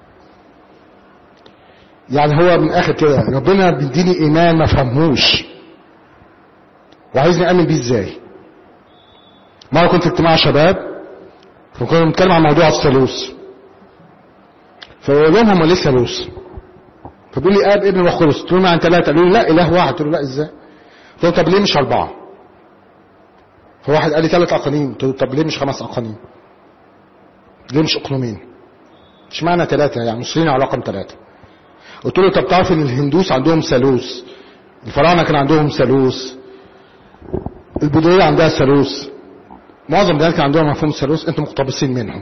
Speaker 1: يعني هو من اخر كده ربنا بيديني ايمان ما فهموش وعايزني امن بيه ازاي مرة كنت في اجتماع شباب فكنا بنتكلم عن موضوع الثالوث فبقول لهم هم ليه ثالوث فبيقول لي اب ابن وروح قدس قلت لهم عن ثلاثه قالوا لي لا اله واحد قلت له لا ازاي قلت له طب ليه مش اربعه فواحد قال لي ثلاث اقانيم قلت له طب ليه مش خمس اقانيم ليه مش اقلومين اشمعنى ثلاثه يعني مصرين على رقم ثلاثه قلت له طب تعرف ان الهندوس عندهم ثالوث الفراعنه كان عندهم ثالوث البوذيه عندها ثالوث معظم الناس كان عندهم مفهوم الثالوث انتم مقتبسين منهم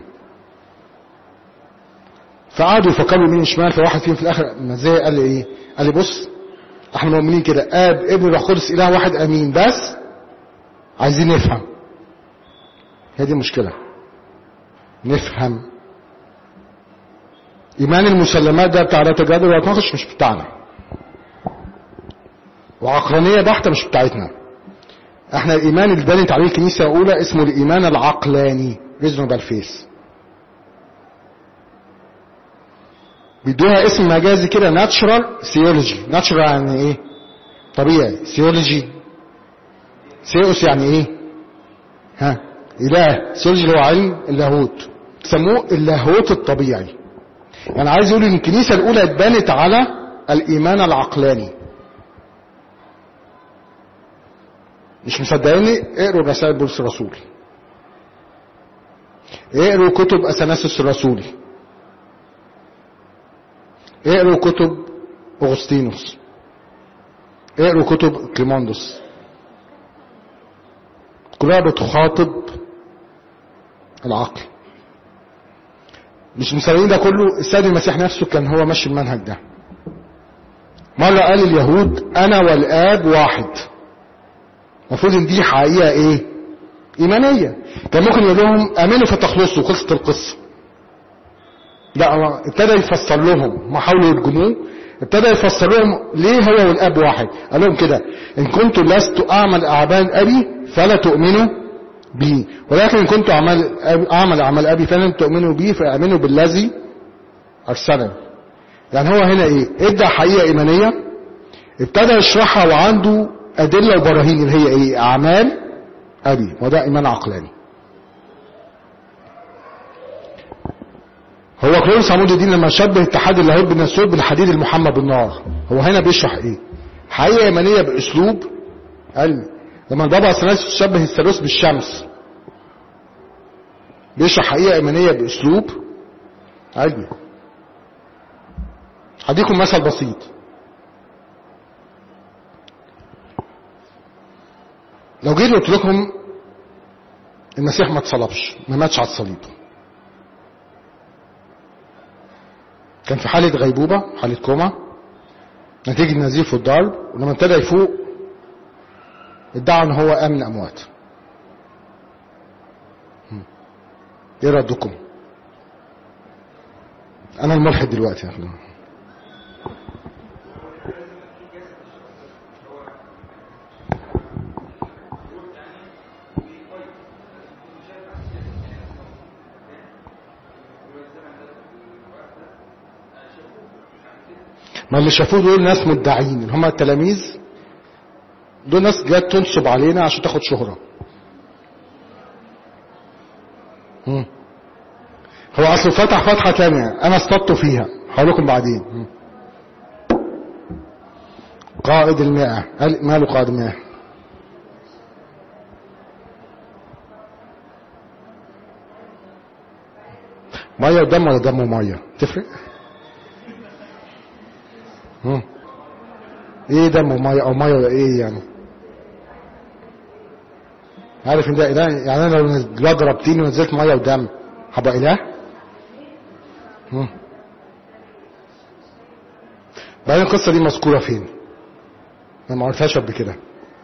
Speaker 1: فقعدوا يفكروا يمين شمال فواحد فيهم في الاخر زي قال لي ايه قال لي بص احنا مؤمنين كده اب ابن روح قدس اله واحد امين بس عايزين نفهم هي دي المشكله نفهم ايمان المسلمات ده بتاع لا تجادل ولا تناقش مش بتاعنا وعقلانيه بحته مش بتاعتنا احنا الايمان اللي بنت عليه الكنيسه الاولى اسمه الايمان العقلاني ريزونبل فيس بيدوها اسم مجازي كده ناتشرال ثيولوجي ناتشرال يعني ايه طبيعي ثيولوجي ثيوس يعني ايه ها اله ثيولوجي اللي هو علم اللاهوت سموه اللاهوت الطبيعي يعني عايز يقول ان الكنيسه الاولى اتبنت على الايمان العقلاني مش مصدقيني اقروا رسائل بولس الرسول اقروا كتب اثناسوس الرسولي اقروا كتب اغسطينوس اقروا كتب كليموندوس كلها بتخاطب العقل مش مصدقين ده كله السيد المسيح نفسه كان هو ماشي المنهج ده مرة قال اليهود انا والاب واحد المفروض ان دي حقيقة ايه ايمانية كان ممكن يقول لهم امنوا فتخلصوا خلصت القصة لا هو ابتدى يفسر لهم ما حاولوا يرجموه ابتدى يفسر لهم ليه هو والاب واحد قال لهم كده ان كنت لست اعمل اعمال ابي فلا تؤمنوا بي ولكن ان كنت اعمل اعمل اعمال ابي فلن تؤمنوا بي فامنوا بالذي ارسلني يعني هو هنا ايه ادى حقيقه ايمانيه ابتدى يشرحها وعنده ادله وبراهين اللي هي ايه اعمال ابي وده ايمان عقلاني هو كلوريس عمود الدين لما شبه اتحاد اللاهوت بالناسوت بالحديد المحمى بالنار هو هنا بيشرح ايه حقيقه ايمانيه باسلوب علمي لما البابا اثناسيوس شبه الثالوث بالشمس بيشرح حقيقه ايمانيه باسلوب علمي هديكم مثل بسيط لو جيت قلت لكم المسيح ما اتصلبش ما ماتش على الصليب كان في حالة غيبوبة حالة كوما نتيجة نزيف والضرب ولما ابتدى يفوق ادعى ان هو قام من الاموات ايه ردكم انا الملحد دلوقتي يا اخي ما اللي شافوه دول ناس مدعين اللي هم التلاميذ دول ناس جت تنصب علينا عشان تاخد شهرة مم. هو اصله فتح فتحة تانية انا اصطدت فيها هقول لكم بعدين مم. قائد المئة قال ماله قائد المئة ميه ودم ولا دم وميه تفرق مم. ايه دم وميه او ميه ولا ايه يعني عارف ان ده اله يعني انا لو دلوقتي ضربتيني ونزلت ميه ودم هبقى اله مم. بعدين القصه دي مذكوره فين انا ما عرفتهاش قبل كده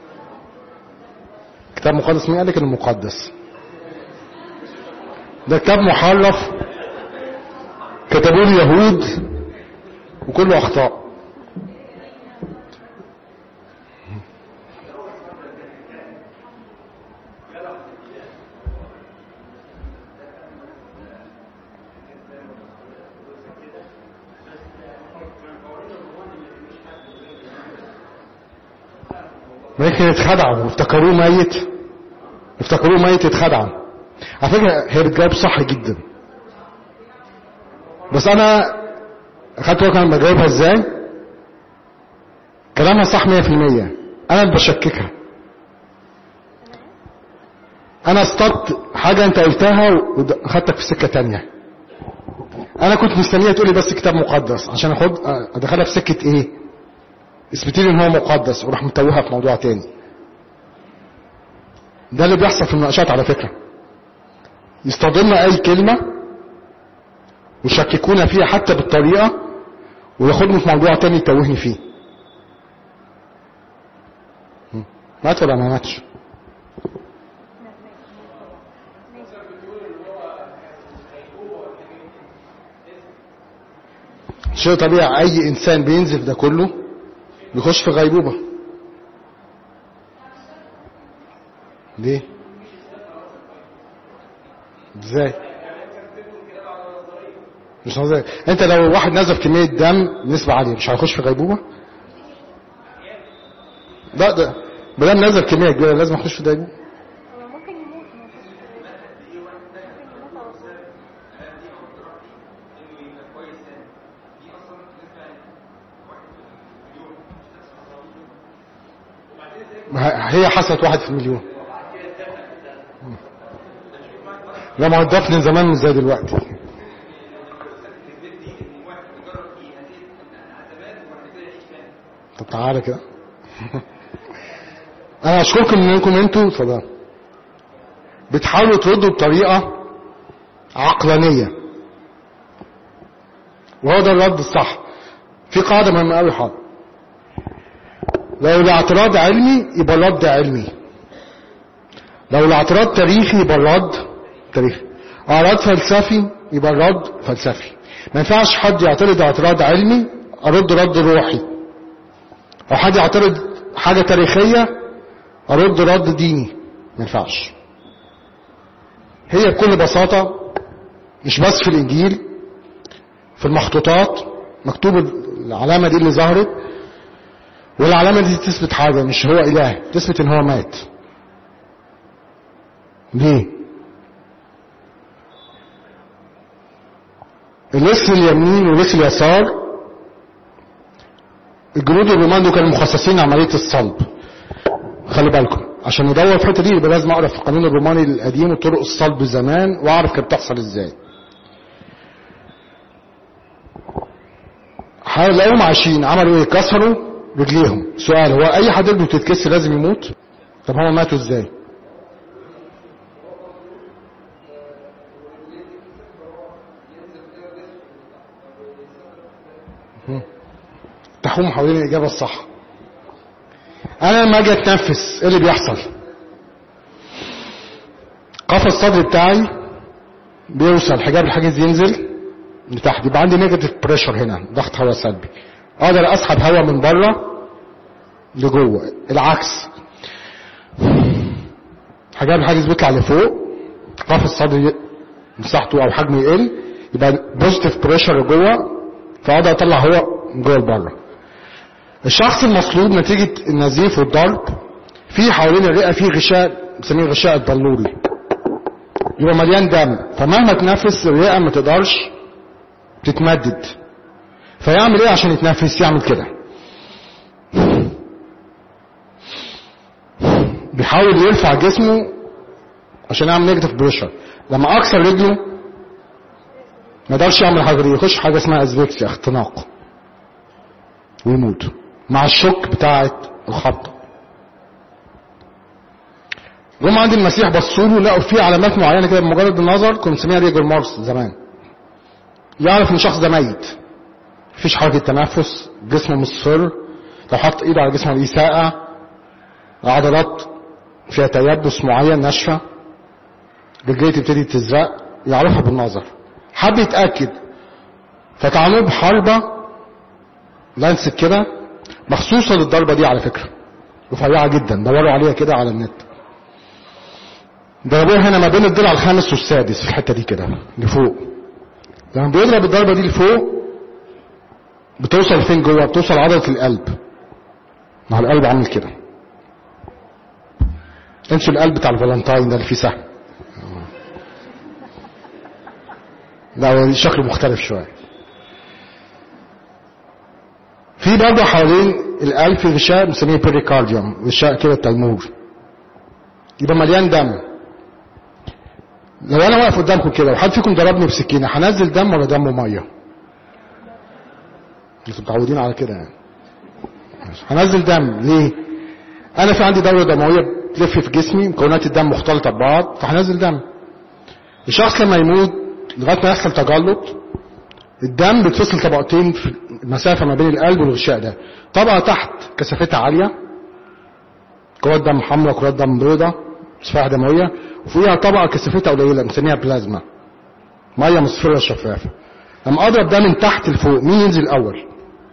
Speaker 1: كتاب مقدس مين قال لك انه مقدس ده كتاب محرف كتبوه اليهود وكله اخطاء ممكن يتخدعوا وافتكروه ميت افتكروه ميت يتخدعوا على فكرة هي بتجاوب صح جدا بس انا اخدت وقت انا بجاوبها ازاي كلامها صح 100% انا اللي بشككها انا اصطدت حاجة انت قلتها واخدتك في سكة تانية انا كنت مستنية تقولي بس كتاب مقدس عشان اخد ادخلها في سكة ايه اثبتي لي ان هو مقدس وراح متوهها في موضوع تاني ده اللي بيحصل في المناقشات على فكرة يصطدمنا اي كلمة ويشككونا فيها حتى بالطريقة وياخدني في موضوع تاني يتوهني فيه مات ولا ما ماتش شيء طبيعي اي انسان بينزف ده كله بيخش في غيبوبة ليه ازاي مش نظري انت لو واحد نزف كمية دم نسبة عالية مش هيخش في غيبوبة لا ده بدل نزف كمية كبيرة لازم يخش في غيبوبة
Speaker 2: هو ممكن يموت ما يخش في- ممكن يموت على طول.
Speaker 1: ما هي حصلت واحد في المليون لا ما هو الدفن زمان مش زي دلوقتي طب تعالى كده انا اشكركم انكم انتوا اتفضلوا بتحاولوا تردوا بطريقه عقلانيه وهو ده الرد الصح في قاعده مهمه قوي حاضر لو الاعتراض علمي يبقى الرد علمي لو الاعتراض تاريخي يبقى الرد تاريخي اعراض فلسفي يبقى الرد فلسفي ما ينفعش حد يعترض اعتراض علمي ارد رد روحي او حد يعترض حاجة تاريخية ارد رد ديني ما ينفعش هي بكل بساطة مش بس في الانجيل في المخطوطات مكتوب العلامة دي اللي ظهرت والعلامة دي تثبت حاجة مش هو إله تثبت إن هو مات ليه؟ اللص اليمين واللص اليسار الجنود الرومان دول كانوا مخصصين عملية الصلب خلي بالكم عشان ندور في الحته دي يبقى لازم اقرا في القانون الروماني القديم وطرق الصلب زمان واعرف كانت بتحصل ازاي هنلاقيهم عايشين عملوا ايه كسروا رجليهم سؤال هو اي حد رجله تتكسر لازم يموت طب هم ماتوا ازاي هم. تحوم حوالين الاجابه الصح انا لما اجي اتنفس ايه اللي بيحصل قفص الصدر بتاعي بيوصل حجاب الحاجز ينزل لتحت يبقى عندي نيجاتيف بريشر هنا ضغط هواء سلبي اقدر اسحب هواء من بره لجوه العكس حجاب الحاجز بيطلع لفوق قفص الصدر ي- مساحته او حجمه يقل يبقى بوزيتيف بريشر لجوه فاقدر اطلع هواء من جوه لبره الشخص المصلوب نتيجة النزيف والضرب في حوالين الرئة في غشاء بنسميه غشاء البلوري يبقى مليان دم فمهما تنفس الرئة ما تقدرش تتمدد فيعمل ايه عشان يتنفس يعمل كده بيحاول يرفع جسمه عشان يعمل نيجاتيف بريشر لما اكسر رجله ما يقدرش يعمل حاجه دي يخش حاجه اسمها ازفكسيا اختناق ويموت مع الشك بتاعه الخبطه جم عند المسيح بصوا له لقوا فيه علامات معينه كده بمجرد النظر كنا بنسميها ريجر مارس زمان يعرف ان الشخص ده ميت مفيش حركه تنفس جسمه مصفر لو حط ايده على جسمه الاقيه ساقع عضلات فيها تيبس معين ناشفه رجليه تبتدي تزرق يعرفها بالنظر حب يتاكد فتعاملوا بحربه لانسك كده مخصوصه للضربه دي على فكره رفيعه جدا دوروا عليها كده على النت ضربوها هنا ما بين الضلع الخامس والسادس في الحته دي كده لفوق لما بيضرب الضربه دي لفوق بتوصل فين جوه بتوصل عضله القلب مع القلب عامل كده انسوا القلب بتاع الفالنتاين ده اللي فيه سهم لا هو شكله مختلف شويه في برضه حوالين القلب في غشاء بنسميه بيريكارديوم غشاء كده التيمور يبقى مليان دم لو انا واقف قدامكم كده وحد فيكم ضربني بسكينه هنزل دم ولا دم وميه انتوا متعودين على كده يعني هنزل دم ليه انا في عندي دوره دمويه بتلف في جسمي مكونات الدم مختلطه ببعض فهنزل دم الشخص لما يموت لغايه ما يحصل تجلط الدم بتفصل طبقتين في المسافه ما بين القلب والغشاء ده طبقه تحت كثافتها عاليه كرات دم حمراء كرات دم بيضاء صفائح دمويه وفيها طبقه كثافتها قليله بنسميها بلازما ميه مصفره شفافه لما اضرب ده من تحت لفوق مين ينزل الاول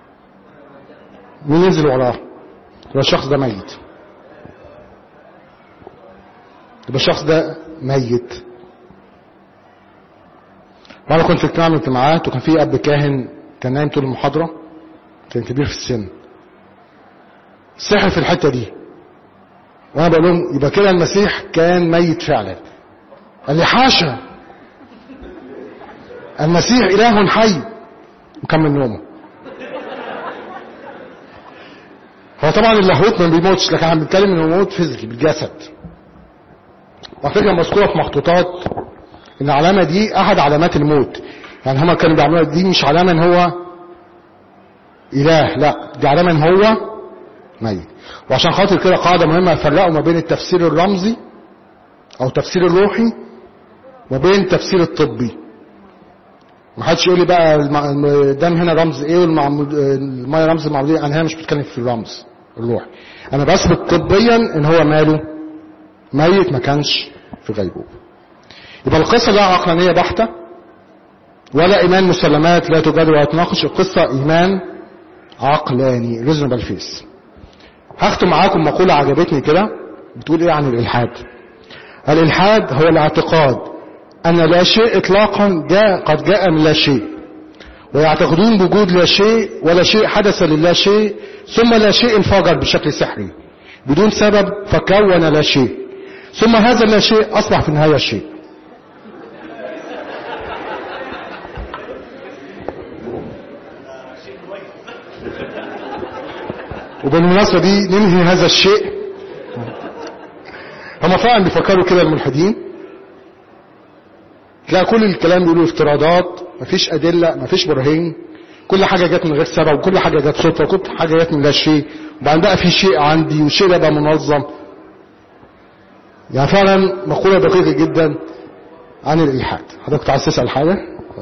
Speaker 1: مين ينزل وراه يبقى الشخص ده ميت يبقى الشخص ده ميت مرة كنت في اجتماع من الاجتماعات وكان في اب كاهن كان نايم طول المحاضرة كان كبير في السن سحر في الحتة دي وانا بقول لهم يبقى كده المسيح كان ميت فعلا قال لي حاشا المسيح اله حي وكمل نومه هو طبعا اللاهوت ما بيموتش لكن احنا بنتكلم انه موت فيزيكي بالجسد وعلى فكره مذكوره في مخطوطات ان العلامه دي احد علامات الموت يعني هما كانوا بيعملوها دي مش علامه ان هو اله لا دي علامه ان هو ميت وعشان خاطر كده قاعده مهمه يفرقوا ما بين التفسير الرمزي او التفسير الروحي وبين التفسير الطبي ما حدش يقول لي بقى الم- الدم هنا رمز ايه والمعمود الميه رمز المعموديه انا هنا مش بتكلم في الرمز الروحي انا بثبت طبيا ان هو ماله ميت ما كانش في غيبوبه يبقى القصه لا عقلانيه بحته ولا ايمان مسلمات لا تجادل ولا تناقش القصه ايمان عقلاني ريزونبل فيس هختم معاكم مقوله عجبتني كده بتقول ايه عن الالحاد الالحاد هو الاعتقاد ان لا شيء اطلاقا جاء قد جاء من لا شيء ويعتقدون بوجود لا شيء ولا شيء حدث للا شيء ثم لا شيء انفجر بشكل سحري بدون سبب فكون لا شيء ثم هذا لا شيء اصبح في النهايه شيء وبالمناسبة دي ننهي هذا الشيء هم فعلا بيفكروا كده الملحدين تلاقي كل الكلام بيقولوا افتراضات مفيش أدلة مفيش براهين كل حاجة جت من غير سبب وكل حاجة جت صدفة وكل حاجة جت من لا شيء وبعدين بقى في شيء عندي والشيء ده بقى منظم يعني فعلا مقولة دقيقة جدا عن الإلحاد حضرتك عايز تسأل حاجة؟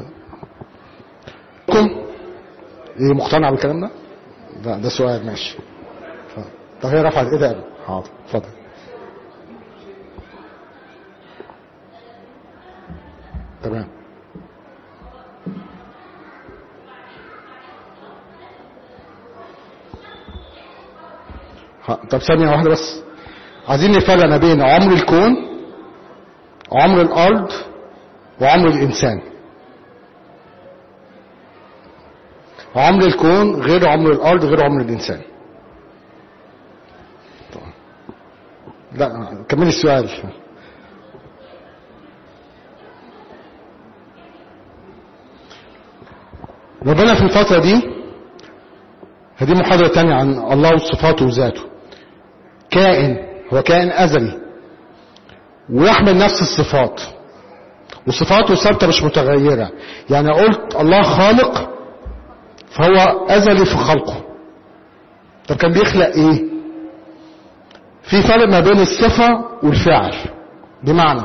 Speaker 1: كم ايه مقتنع بالكلام ده؟ ده ده سؤال ماشي ف- طب هي رفعت ايدها قبل. حاضر اتفضل تمام ها، طب ثانية واحدة بس عايزين نفرق ما بين عمر الكون عمر الأرض وعمر الإنسان عمر الكون غير عمر الأرض غير عمر الإنسان طبعا. لا كمل السؤال ربنا في الفترة دي هذه محاضرة تانية عن الله وصفاته وذاته كائن هو كائن أزلي ويحمل نفس الصفات وصفاته ثابته مش متغيره يعني قلت الله خالق فهو ازلي في خلقه طب كان بيخلق ايه في فرق ما بين الصفه والفعل بمعنى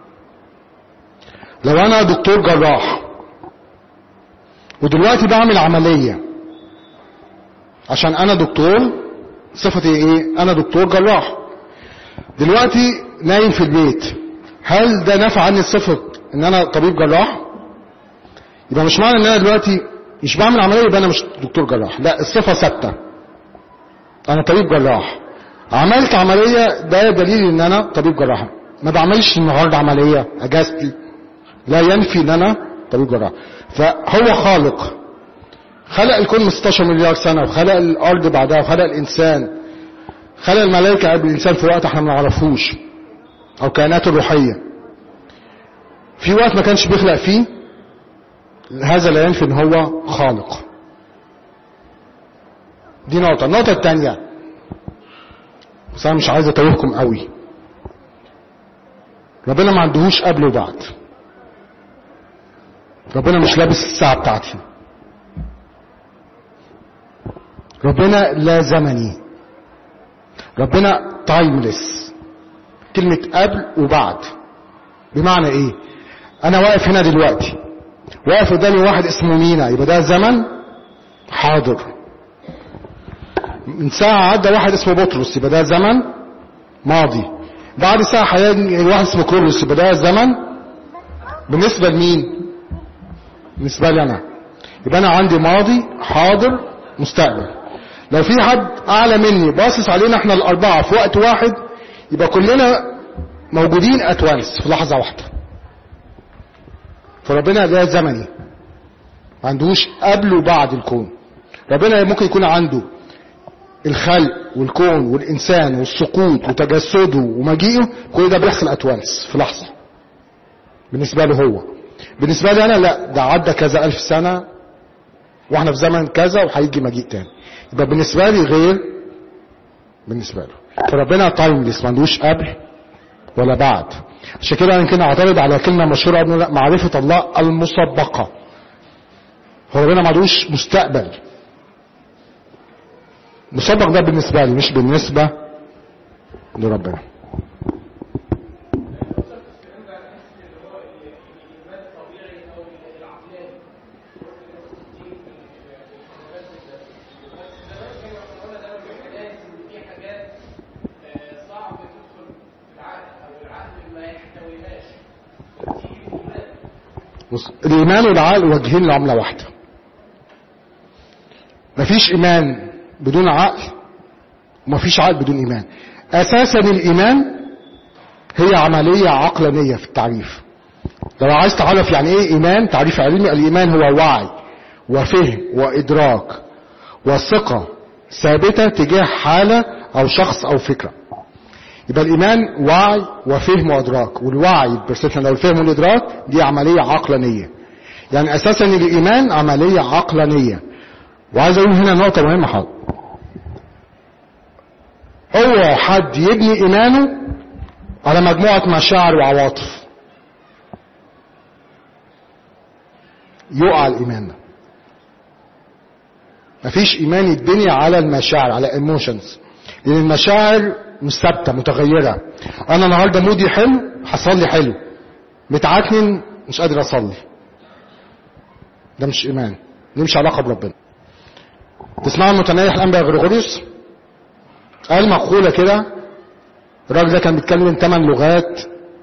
Speaker 1: لو انا دكتور جراح ودلوقتي بعمل عمليه عشان انا دكتور صفتي ايه انا دكتور جراح دلوقتي نايم في البيت هل ده نفع عني صفة ان انا طبيب جراح يبقى مش معنى ان انا دلوقتي مش بعمل عملية يبقى انا مش دكتور جراح لا الصفة ثابتة انا طبيب جراح عملت عملية ده دليل ان انا طبيب جراح ما بعملش النهاردة عملية اجازتي لا ينفي ان انا طبيب جراح فهو خالق خلق الكون من 16 مليار سنة وخلق الارض بعدها وخلق الانسان خلق الملائكة قبل الانسان في وقت احنا ما نعرفوش او كائنات الروحية في وقت ما كانش بيخلق فيه هذا لا ينفي ان هو خالق دي نقطة النقطة الثانية بس انا مش عايز اتوهكم قوي ربنا ما عندهوش قبل وبعد ربنا مش لابس الساعة بتاعتي ربنا لا زمني ربنا تايمليس كلمة قبل وبعد بمعنى ايه انا واقف هنا دلوقتي واقف قدامي واحد اسمه مينا يبقى ده زمن حاضر من ساعة عدى واحد اسمه بطرس يبقى ده زمن ماضي بعد ساعة هيجي واحد اسمه كرولوس يبقى ده زمن بالنسبة لمين بالنسبة لي انا يبقى انا عندي ماضي حاضر مستقبل لو في حد اعلى مني باصص علينا احنا الاربعة في وقت واحد يبقى كلنا موجودين اتوانس في لحظة واحدة فربنا ده زمني ما عندهوش قبل وبعد الكون ربنا ممكن يكون عنده الخلق والكون والإنسان والسقوط وتجسده ومجيئه كل ده بيحصل أتوانس في لحظة بالنسبة له هو بالنسبة لي أنا لا ده عدى كذا ألف سنة واحنا في زمن كذا وهيجي مجيء تاني يبقى بالنسبة لي غير بالنسبة له فربنا تايمليس ما عندوش قبل ولا بعد عشان كده يمكن اعترض على كلمة مشهورة انه لا معرفة الله المسبقة هو ربنا ما عندوش مستقبل مسبق ده بالنسبة لي مش بالنسبة لربنا بص الإيمان والعقل وجهين لعملة واحدة مفيش إيمان بدون عقل ومفيش عقل بدون إيمان أساسا الإيمان هي عملية عقلانية في التعريف لو عايز تعرف يعني إيه إيمان تعريف علمي الإيمان هو وعي وفهم وإدراك وثقة ثابتة تجاه حالة أو شخص أو فكرة يبقى الإيمان وعي وفهم وإدراك والوعي البرسبشن لو الفهم والإدراك دي عملية عقلانية يعني أساسا الإيمان عملية عقلانية وعايز أقول هنا نقطة مهمة حاضر هو حد يبني إيمانه على مجموعة مشاعر وعواطف يقع الإيمان ده مفيش إيمان يتبني على المشاعر على ايموشنز لأن المشاعر مش ثابته متغيره انا النهارده مودي حلو هصلي حلو متعكنن مش قادر اصلي ده مش ايمان دي مش علاقه بربنا تسمعوا المتنيح الانبياء غريغوريوس قال مقوله كده الراجل ده كان بيتكلم ثمان لغات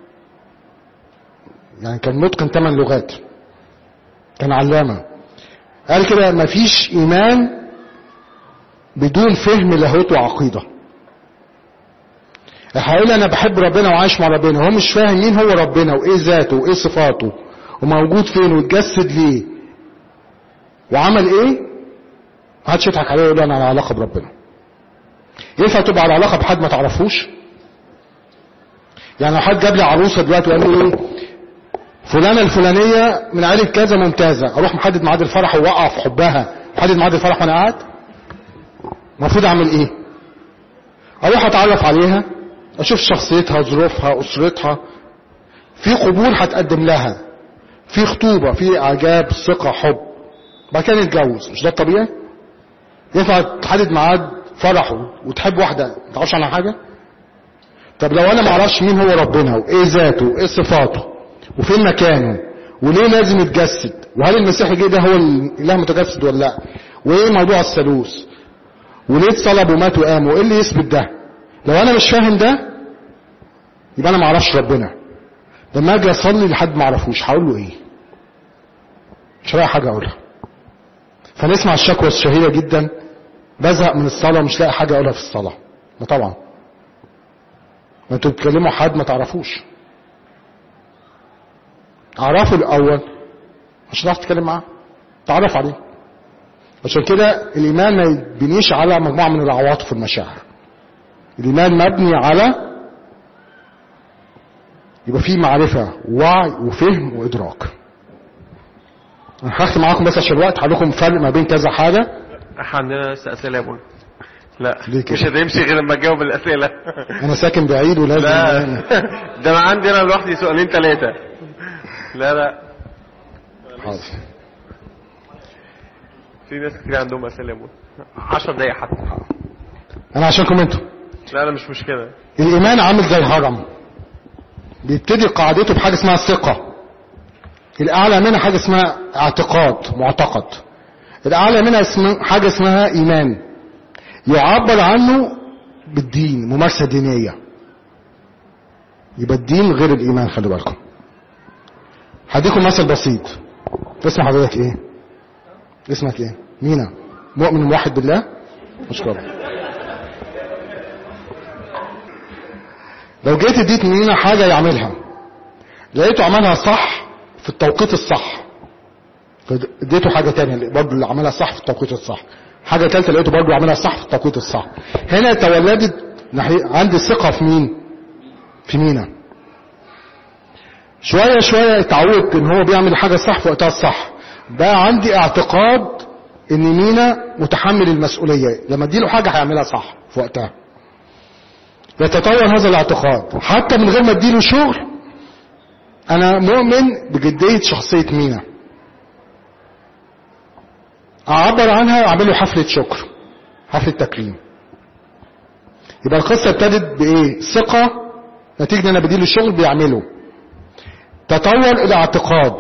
Speaker 1: يعني كان متقن ثمان لغات كان علامه قال كده مفيش ايمان بدون فهم لاهوت وعقيده هيقول انا بحب ربنا وعايش مع ربنا هو مش فاهم مين هو ربنا وايه ذاته وايه صفاته وموجود فين واتجسد ليه وعمل ايه محدش يضحك عليه يقول انا على علاقه بربنا ينفع تبقى على علاقه بحد ما تعرفوش يعني لو حد جاب لي عروسه دلوقتي وقال لي ايه فلانه الفلانيه من عيله كذا ممتازه اروح محدد ميعاد الفرح واوقع في حبها محدد ميعاد الفرح وانا قاعد المفروض اعمل ايه اروح اتعرف عليها اشوف شخصيتها ظروفها اسرتها في قبول هتقدم لها في خطوبة في اعجاب ثقة حب بعد كده نتجوز مش ده الطبيعي ينفع تحدد ميعاد فرحه وتحب واحدة ما تعرفش عنها حاجة طب لو انا ما اعرفش مين هو ربنا وايه ذاته وايه صفاته وفين مكانه وليه لازم يتجسد وهل المسيح جه ده هو الاله متجسد ولا لا وايه موضوع الثالوث وليه اتصلب ومات وقام وايه اللي يثبت ده لو انا مش فاهم ده يبقى انا ما اعرفش ربنا لما اجي اصلي لحد ما اعرفوش هقول له ايه مش لاقي حاجه اقولها فنسمع الشكوى الشهيره جدا بزهق من الصلاه ومش لاقي حاجه اقولها في الصلاه ما طبعا ما انتوا بتكلموا حد ما تعرفوش اعرفه الاول عشان تعرف تتكلم معاه تعرف عليه عشان كده الايمان ما يبنيش على مجموعه من العواطف والمشاعر الايمان مبني على يبقى فيه معرفه ووعي وفهم وادراك انا هختم معاكم بس عشان الوقت هقول لكم فرق ما بين كذا حاجه
Speaker 3: احنا عندنا لسه اسئله يا ابونا لا
Speaker 1: ليه كده؟
Speaker 3: مش هتمشي غير لما تجاوب الاسئله
Speaker 1: انا ساكن بعيد ولازم
Speaker 3: لا ده انا عندي انا لوحدي سؤالين ثلاثه لا لا
Speaker 1: حاضر
Speaker 3: في ناس كتير عندهم اسئله يا ابونا 10 دقايق حتى
Speaker 1: انا عشانكم انتوا
Speaker 3: لا لا مش مشكله
Speaker 1: الايمان عامل زي الهرم بيبتدي قاعدته بحاجه اسمها ثقه الاعلى منها حاجه اسمها اعتقاد معتقد الاعلى منها اسم حاجه اسمها ايمان يعبر عنه بالدين ممارسه دينيه يبقى الدين غير الايمان خلي بالكم هديكم مثل بسيط اسم حضرتك ايه اسمك ايه مينا مؤمن موحد بالله اشكرك لو جيت اديت مينا حاجة يعملها لقيته عملها صح في التوقيت الصح اديته حاجة تانية برضه اللي عملها صح في التوقيت الصح حاجة تالتة لقيته برضه عملها صح في التوقيت الصح هنا تولدت ناحية عندي ثقة في مين في مينا شوية شوية اتعودت ان هو بيعمل حاجة صح في وقتها الصح بقى عندي اعتقاد ان مينا متحمل المسؤولية لما اديله حاجة هيعملها صح في وقتها يتطور هذا الاعتقاد حتى من غير ما اديله شغل انا مؤمن بجدية شخصية مينا اعبر عنها واعمل له حفلة شكر حفلة تكريم يبقى القصة ابتدت بايه ثقة نتيجة ان انا بديله شغل بيعمله تطور الى اعتقاد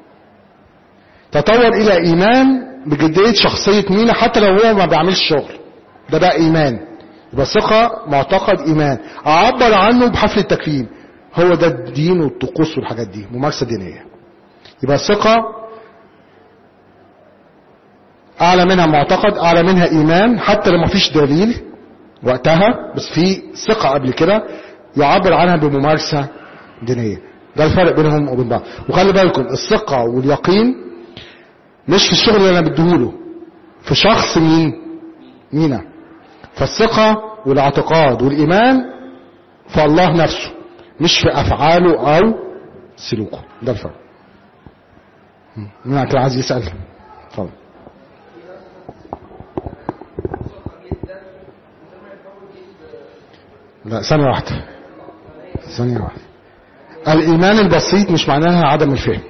Speaker 1: تطور الى ايمان بجدية شخصية مينا حتى لو هو ما بيعملش شغل ده بقى ايمان يبقى ثقة معتقد ايمان اعبر عنه بحفل التكريم هو ده الدين والطقوس والحاجات دي ممارسة دينية يبقى الثقة اعلى منها معتقد اعلى منها ايمان حتى لو ما فيش دليل وقتها بس في ثقة قبل كده يعبر عنها بممارسة دينية ده الفرق بينهم وبين بعض وخلي بالكم الثقة واليقين مش في الشغل اللي انا بديهوله في شخص مين مينا فالثقة والاعتقاد والايمان في الله نفسه مش في افعاله او سلوكه ده الفرق مين كان عايز يسأل اتفضل لا ثانية واحدة ثانية واحدة الإيمان البسيط مش معناها عدم الفهم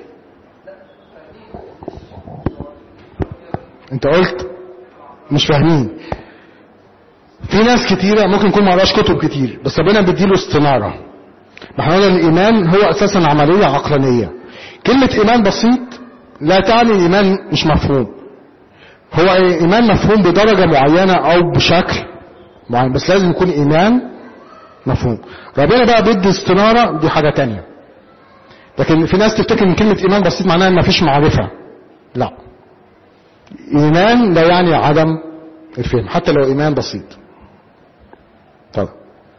Speaker 1: انت قلت مش فاهمين في ناس كتيرة ممكن يكون ما قراش كتب كتير بس ربنا بيديله استنارة ما احنا قلنا الإيمان هو أساسا عملية عقلانية كلمة إيمان بسيط لا تعني الإيمان مش مفهوم هو إيمان مفهوم بدرجة معينة أو بشكل معين بس لازم يكون إيمان مفهوم ربنا بقى بيدي استنارة دي حاجة تانية لكن في ناس تفتكر ان كلمة ايمان بسيط معناها ما فيش معرفة لا ايمان لا يعني عدم الفهم حتى لو ايمان بسيط طب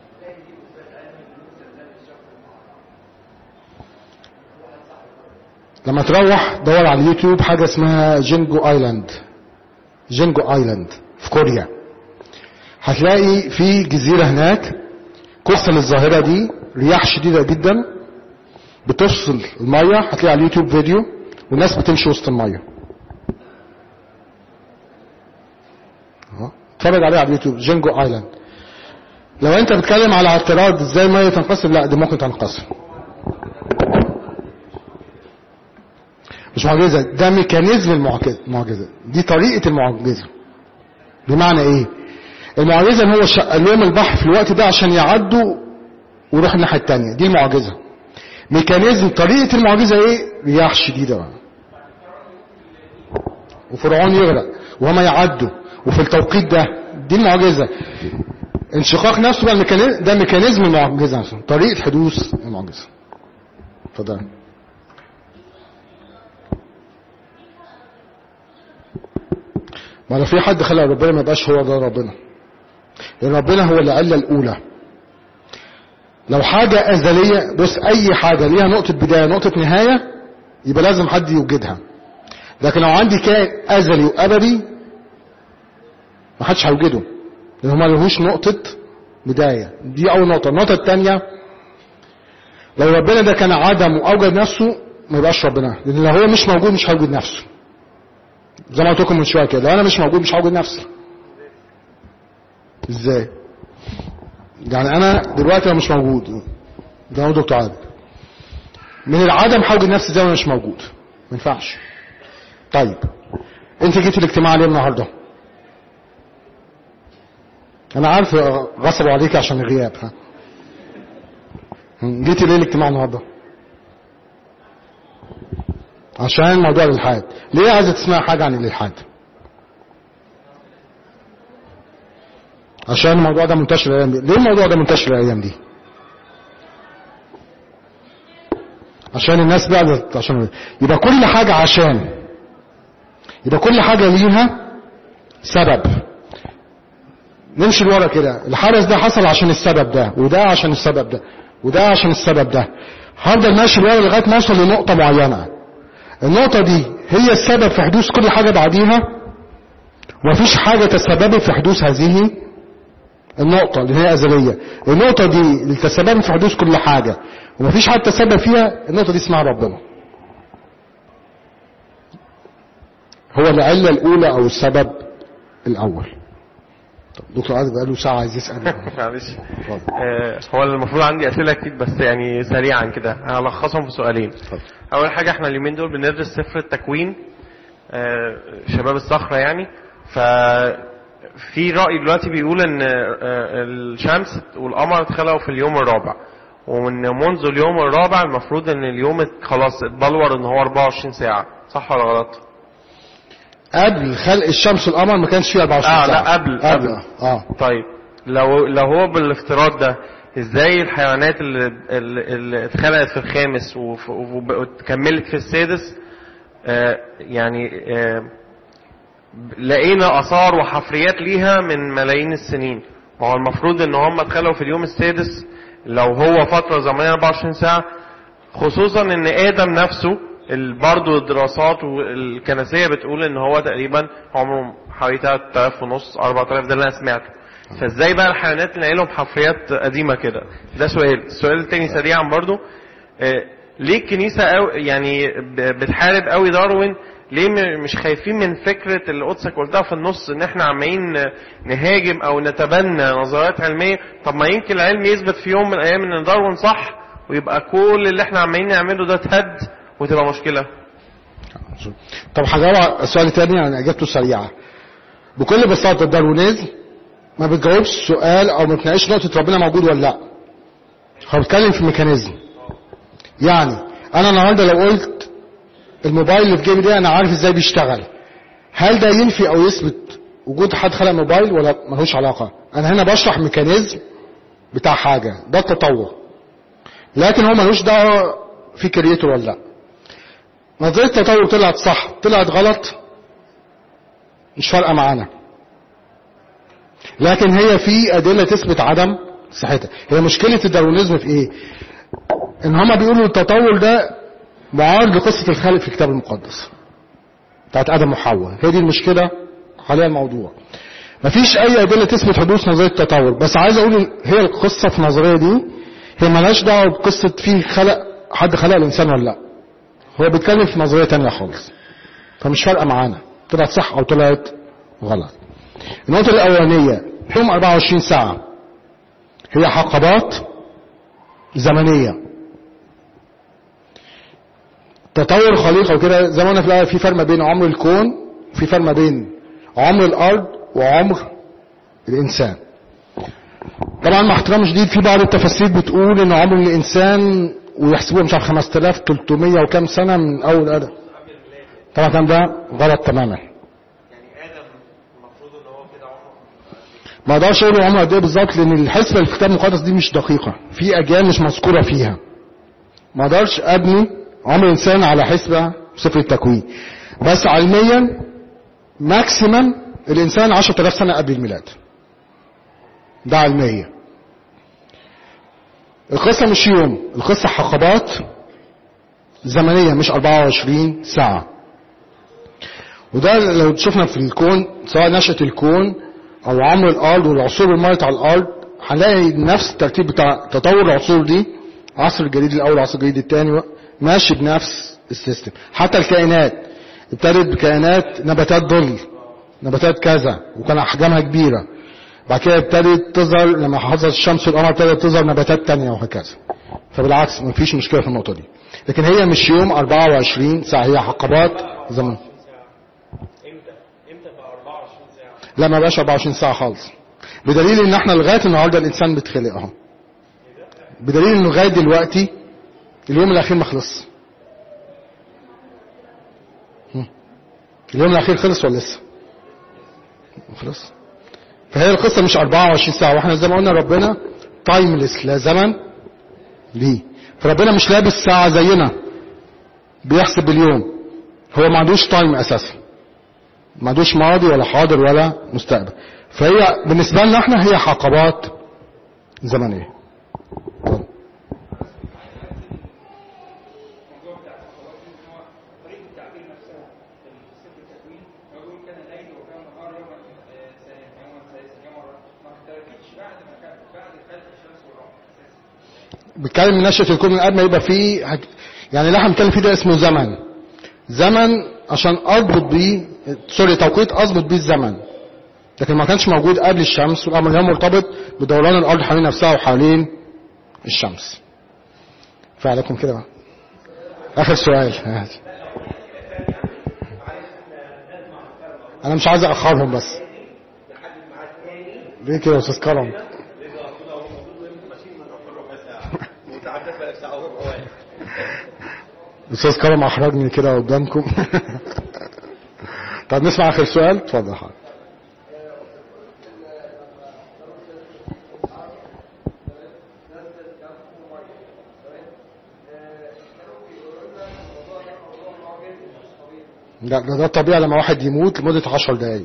Speaker 1: لما تروح دور على اليوتيوب حاجة اسمها جينجو ايلاند جينجو ايلاند في كوريا هتلاقي في جزيرة هناك قصة للظاهرة دي رياح شديدة جدا بتفصل المية هتلاقي على اليوتيوب فيديو والناس بتمشي وسط المية أهو. اتفرج عليه على اليوتيوب جينجو ايلاند لو انت بتتكلم على اعتراض ازاي المية تنقسم لا دي ممكن تنقسم مش معجزة ده ميكانيزم المعجزة المعجزة دي طريقة المعجزة بمعنى ايه المعجزة ان هو شق لهم البحر في الوقت ده عشان يعدوا ويروح الناحية التانية دي المعجزة ميكانيزم طريقة المعجزة ايه رياح شديدة بقى وفرعون يغرق وهما يعدوا وفي التوقيت ده دي المعجزة انشقاق نفسه بقى الميكانيزم ده ميكانيزم المعجزة نفسه طريقة حدوث المعجزة اتفضل ما لو في حد خلق ربنا ما يبقاش هو ده ربنا لان ربنا هو اللي قال الاولى لو حاجة أزلية بص أي حاجة ليها نقطة بداية نقطة نهاية يبقى لازم حد يوجدها لكن لو عندي كائن أزلي وأبدي ما حدش هيوجده لأن هو ما لهوش نقطة بداية دي أول نقطة النقطة الثانية لو ربنا ده كان عدم وأوجد نفسه ما يبقاش ربنا لأن لو هو مش موجود مش هيوجد نفسه زي ما قلت لكم من شوية كده لو أنا مش موجود مش هوجد نفسي إزاي؟ يعني انا دلوقتي انا مش موجود ده هو دكتور عادل من العدم حوجد نفسي زي ما أنا مش موجود ما ينفعش طيب انت جيت الاجتماع ليه النهارده انا عارف غصبوا عليك عشان الغياب ها جيتي ليه الاجتماع النهارده عشان موضوع الالحاد ليه عايزه تسمع حاجه عن الالحاد عشان الموضوع ده منتشر الايام دي ليه الموضوع ده منتشر الايام دي عشان الناس بقى عشان يبقى كل حاجة عشان يبقى كل حاجة ليها سبب نمشي لورا كده الحدث ده حصل عشان السبب ده وده عشان السبب ده وده عشان السبب ده هفضل ماشي لورا لغايه ما اوصل لنقطه معينه النقطه دي هي السبب في حدوث كل حاجه بعديها ومفيش حاجه تسببت في حدوث هذه النقطة اللي هي أزلية النقطة دي اللي تسببت في حدوث كل حاجة ومفيش حد تسبب فيها النقطة دي اسمها ربنا هو العلة الأولى أو السبب الأول طب دكتور عادل بقاله ساعة عايز يسأل
Speaker 3: معلش آه، هو المفروض عندي اسئله كتير بس يعني سريعا كده هلخصهم في سؤالين
Speaker 1: اتفضل.
Speaker 3: اول حاجه احنا اليومين دول بندرس سفر التكوين آه، شباب الصخره يعني ف في رأي دلوقتي بيقول ان آه، الشمس والقمر اتخلقوا في اليوم الرابع ومن منذ اليوم الرابع المفروض ان اليوم ات- خلاص اتبلور ان هو 24 ساعة صح ولا غلط؟
Speaker 1: قبل خلق الشمس والقمر ما كانش فيه 24
Speaker 3: اه
Speaker 1: ساعة
Speaker 3: لا قبل
Speaker 1: قبل
Speaker 3: قبل
Speaker 1: اه
Speaker 3: طيب لو لو هو بالافتراض ده ازاي الحيوانات اللي, اللي اللي اتخلقت في الخامس وف- وب- وكملت في السادس آه يعني آه لقينا اثار وحفريات ليها من ملايين السنين ما هو المفروض ان هم اتخلقوا في اليوم السادس لو هو فترة زمنية 24 ساعة خصوصا ان ادم نفسه ال- برضه الدراسات الكنسية بتقول ان هو تقريبا عمره حوالي 3000 ونص 4000 ده اللي انا سمعته فازاي بقى الحيوانات نلاقي لهم حفريات قديمة كده ده سؤال السؤال التاني سريعا برضه آه، ليه الكنيسة أو يعني ب- بتحارب قوي داروين ليه م- مش خايفين من فكرة اللي قدسك قلتها في النص ان احنا عمالين نهاجم او نتبنى نظريات علمية طب ما يمكن العلم يثبت في يوم من الايام ان داروين صح ويبقى كل اللي احنا عمالين نعمله ده تهد وتبقى مشكلة
Speaker 1: طب هجاوب على السؤال الثاني يعني اجابته سريعه بكل بساطه الداروينيزم ما بتجاوبش سؤال او ما بتناقش نقطه ربنا موجود ولا لا هو بيتكلم في ميكانيزم يعني انا النهارده لو قلت الموبايل اللي في جيبي ده انا عارف ازاي بيشتغل هل ده ينفي او يثبت وجود حد خلق موبايل ولا ملوش علاقه انا هنا بشرح ميكانيزم بتاع حاجه ده التطور لكن هو ملوش دعوه في كريتور ولا لا نظريه التطور طلعت صح طلعت غلط مش فارقه معانا لكن هي في ادله تثبت عدم صحتها هي مشكله الداروينيزم في ايه ان هما بيقولوا التطور ده معارض لقصه الخلق في الكتاب المقدس بتاعت ادم وحواء هي دي المشكله حاليا الموضوع مفيش اي ادله تثبت حدوث نظريه التطور بس عايز اقول إن هي القصه في النظريه دي هي ملهاش دعوه بقصه في خلق حد خلق الانسان ولا لا هو بيتكلم في نظريه تانية خالص فمش فارقه معانا طلعت صح او طلعت غلط النقطه الاولانيه يوم 24 ساعه هي حقبات زمنيه تطور الخليقة وكده زي ما قلنا في الأول في فرق ما بين عمر الكون وفي فرق ما بين عمر الأرض وعمر الإنسان طبعا مع احترام شديد في بعض التفاسير بتقول ان عمر الانسان ويحسبوها مش عارف 5300 وكام سنه من اول ادم طبعا الكلام ده غلط تماما
Speaker 3: يعني ادم المفروض ان هو كده عمره
Speaker 1: ما اقدرش اقول عمره قد ايه بالظبط لان الحسبه اللي في الكتاب المقدس دي مش دقيقه في اجيال مش مذكوره فيها ما اقدرش ابني عمر الانسان على حسبه سفر التكوين بس علميا ماكسيمم الانسان 10000 سنه قبل الميلاد ده علميا القصه مش يوم القصه حقبات زمنيه مش 24 ساعه وده لو شفنا في الكون سواء نشأة الكون أو عمر الأرض والعصور اللي مرت على الأرض هنلاقي نفس الترتيب بتاع تطور العصور دي عصر الجليد الأول والعصر الجليد الثاني ماشي بنفس السيستم حتى الكائنات ابتدت بكائنات نباتات ظل نباتات كذا وكان أحجامها كبيرة بعد كده ابتدت تظهر لما حصلت الشمس والقمر ابتدت تظهر نباتات تانية وهكذا فبالعكس مفيش مشكلة في النقطة دي لكن هي مش يوم 24 ساعة هي حقبات زمن
Speaker 3: امتى امتى بقى 24 ساعه
Speaker 1: لا ما بقاش 24 ساعة خالص بدليل ان احنا لغاية النهاردة الانسان بيتخلق اهو بدليل انه لغاية دلوقتي اليوم الاخير ما خلص هم. اليوم الاخير خلص ولا لسه خلص فهي القصة مش 24 ساعة واحنا زي ما قلنا ربنا تايمليس لا زمن ليه فربنا مش لابس ساعة زينا بيحسب باليوم هو ما عندوش تايم اساسا ما عندوش ماضي ولا حاضر ولا مستقبل فهي بالنسبة لنا احنا هي حقبات زمنية اتفضل.
Speaker 4: الموضوع بتاع الخطوات دي ان هو طريقه التعبير نفسها في سفر التكوين هو بيقول كان ليل وكان نهار يوما آه، س- يوما ثالث كما ما اختلفتش بعد ما كان بعد خلق الشمس والقمر اساسا
Speaker 1: بيتكلم من نشأة الكون من قبل ما يبقى فيه حاج- يعني اللي احنا بنتكلم فيه ده اسمه زمن زمن عشان اضبط بيه سوري توقيت اضبط بيه الزمن لكن ما كانش موجود قبل الشمس والامر ده مرتبط بدوران الارض حوالين نفسها وحوالين الشمس فعليكم كده بقى اخر سؤال انا مش عايز اخرهم بس ليه كده يا استاذ كرم استاذ كرم احرجني كده قدامكم طب نسمع اخر سؤال اتفضل حضرتك لا ده, ده الطبيعي لما واحد يموت لمدة عشر دقايق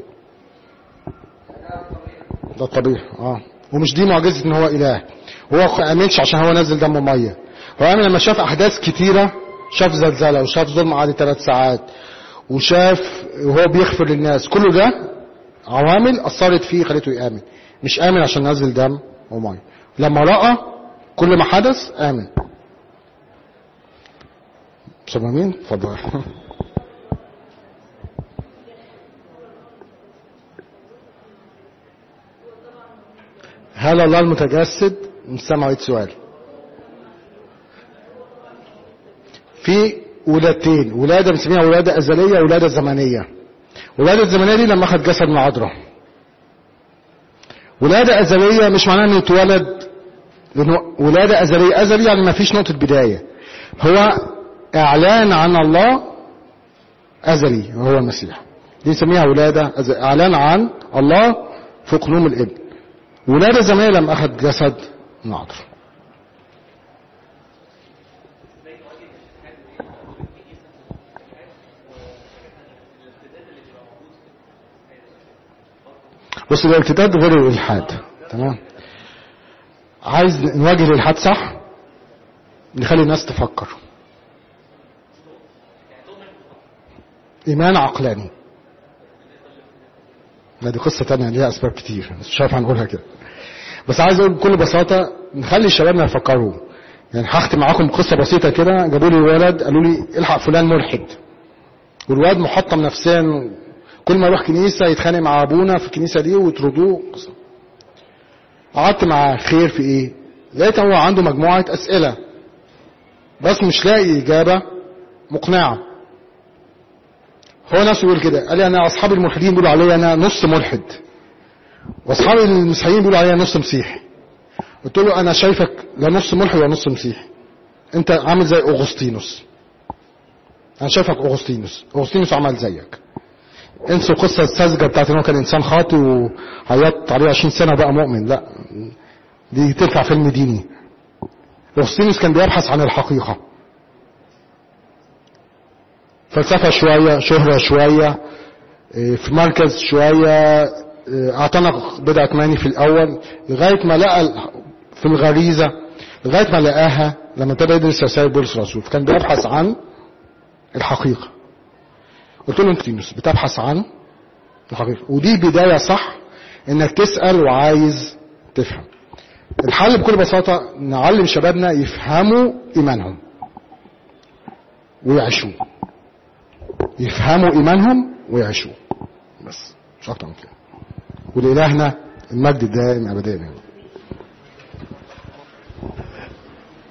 Speaker 1: ده الطبيعي اه ومش دي معجزة ان هو اله هو ما امنش عشان هو نزل دم ومية هو امن لما شاف احداث كتيرة شاف زلزلة وشاف ظلم قعد ثلاث ساعات وشاف وهو بيغفر للناس كله ده عوامل اثرت فيه خليته يامن مش امن عشان نزل دم ومية لما رأى كل ما حدث امن سامعين اتفضل هل الله المتجسد مش سامع عيد سؤال في ولادتين ولادة بنسميها ولادة أزلية وولادة زمنية ولادة الزمنية دي لما أخذ جسد من عذراء ولادة أزلية مش معناها إنه اتولد لأنه ولادة أزلية أزلية يعني ما فيش نقطة بداية هو إعلان عن الله أزلي وهو المسيح دي نسميها ولادة أزلية. إعلان عن الله في قلوم الابن ولادة زمنية لما أخذ جسد من عذراء بص الارتداد غير الالحاد تمام عايز نواجه الالحاد صح نخلي الناس تفكر ايمان عقلاني لا دي قصة تانية ليها اسباب كتير بس مش عارف هنقولها كده بس عايز اقول بكل بساطة نخلي شبابنا يفكروا يعني هختم معاكم قصة بسيطة كده جابوا لي ولد قالوا لي الحق فلان ملحد والواد محطم نفسيا كل ما يروح كنيسة يتخانق مع ابونا في الكنيسة دي ويطردوه قعدت معاه خير في ايه لقيت هو عنده مجموعة اسئلة بس مش لاقي اجابة مقنعة هو نفسه يقول كده قال لي انا اصحاب الملحدين بيقولوا عليا انا نص ملحد واصحاب المسيحيين بيقولوا عليا نص مسيحي قلت له انا شايفك لا نص ملحد ولا نص مسيحي انت عامل زي اغسطينوس انا شايفك اغسطينوس اغسطينوس عمل زيك انسوا القصه الساذجه بتاعت ان هو كان انسان خاطئ وعيطت عليه 20 سنه بقى مؤمن لا دي تنفع فيلم ديني اغسطينوس كان بيبحث عن الحقيقه فلسفه شويه شهره شويه إيه، في مركز شويه إيه، اعتنق بدعه ماني في الاول لغايه ما لقى ال- في الغريزه لغايه ما لقاها لما ابتدى يدرس رسائل بولس الرسول فكان بيبحث عن الحقيقه قلت له انت تينوس بتبحث عن الحقيقه ودي بدايه صح انك تسال وعايز تفهم الحل بكل بساطه نعلم شبابنا يفهموا ايمانهم ويعيشوه يفهموا ايمانهم ويعيشوه بس مش اكتر من كده ولإلهنا المجد الدائم ابدا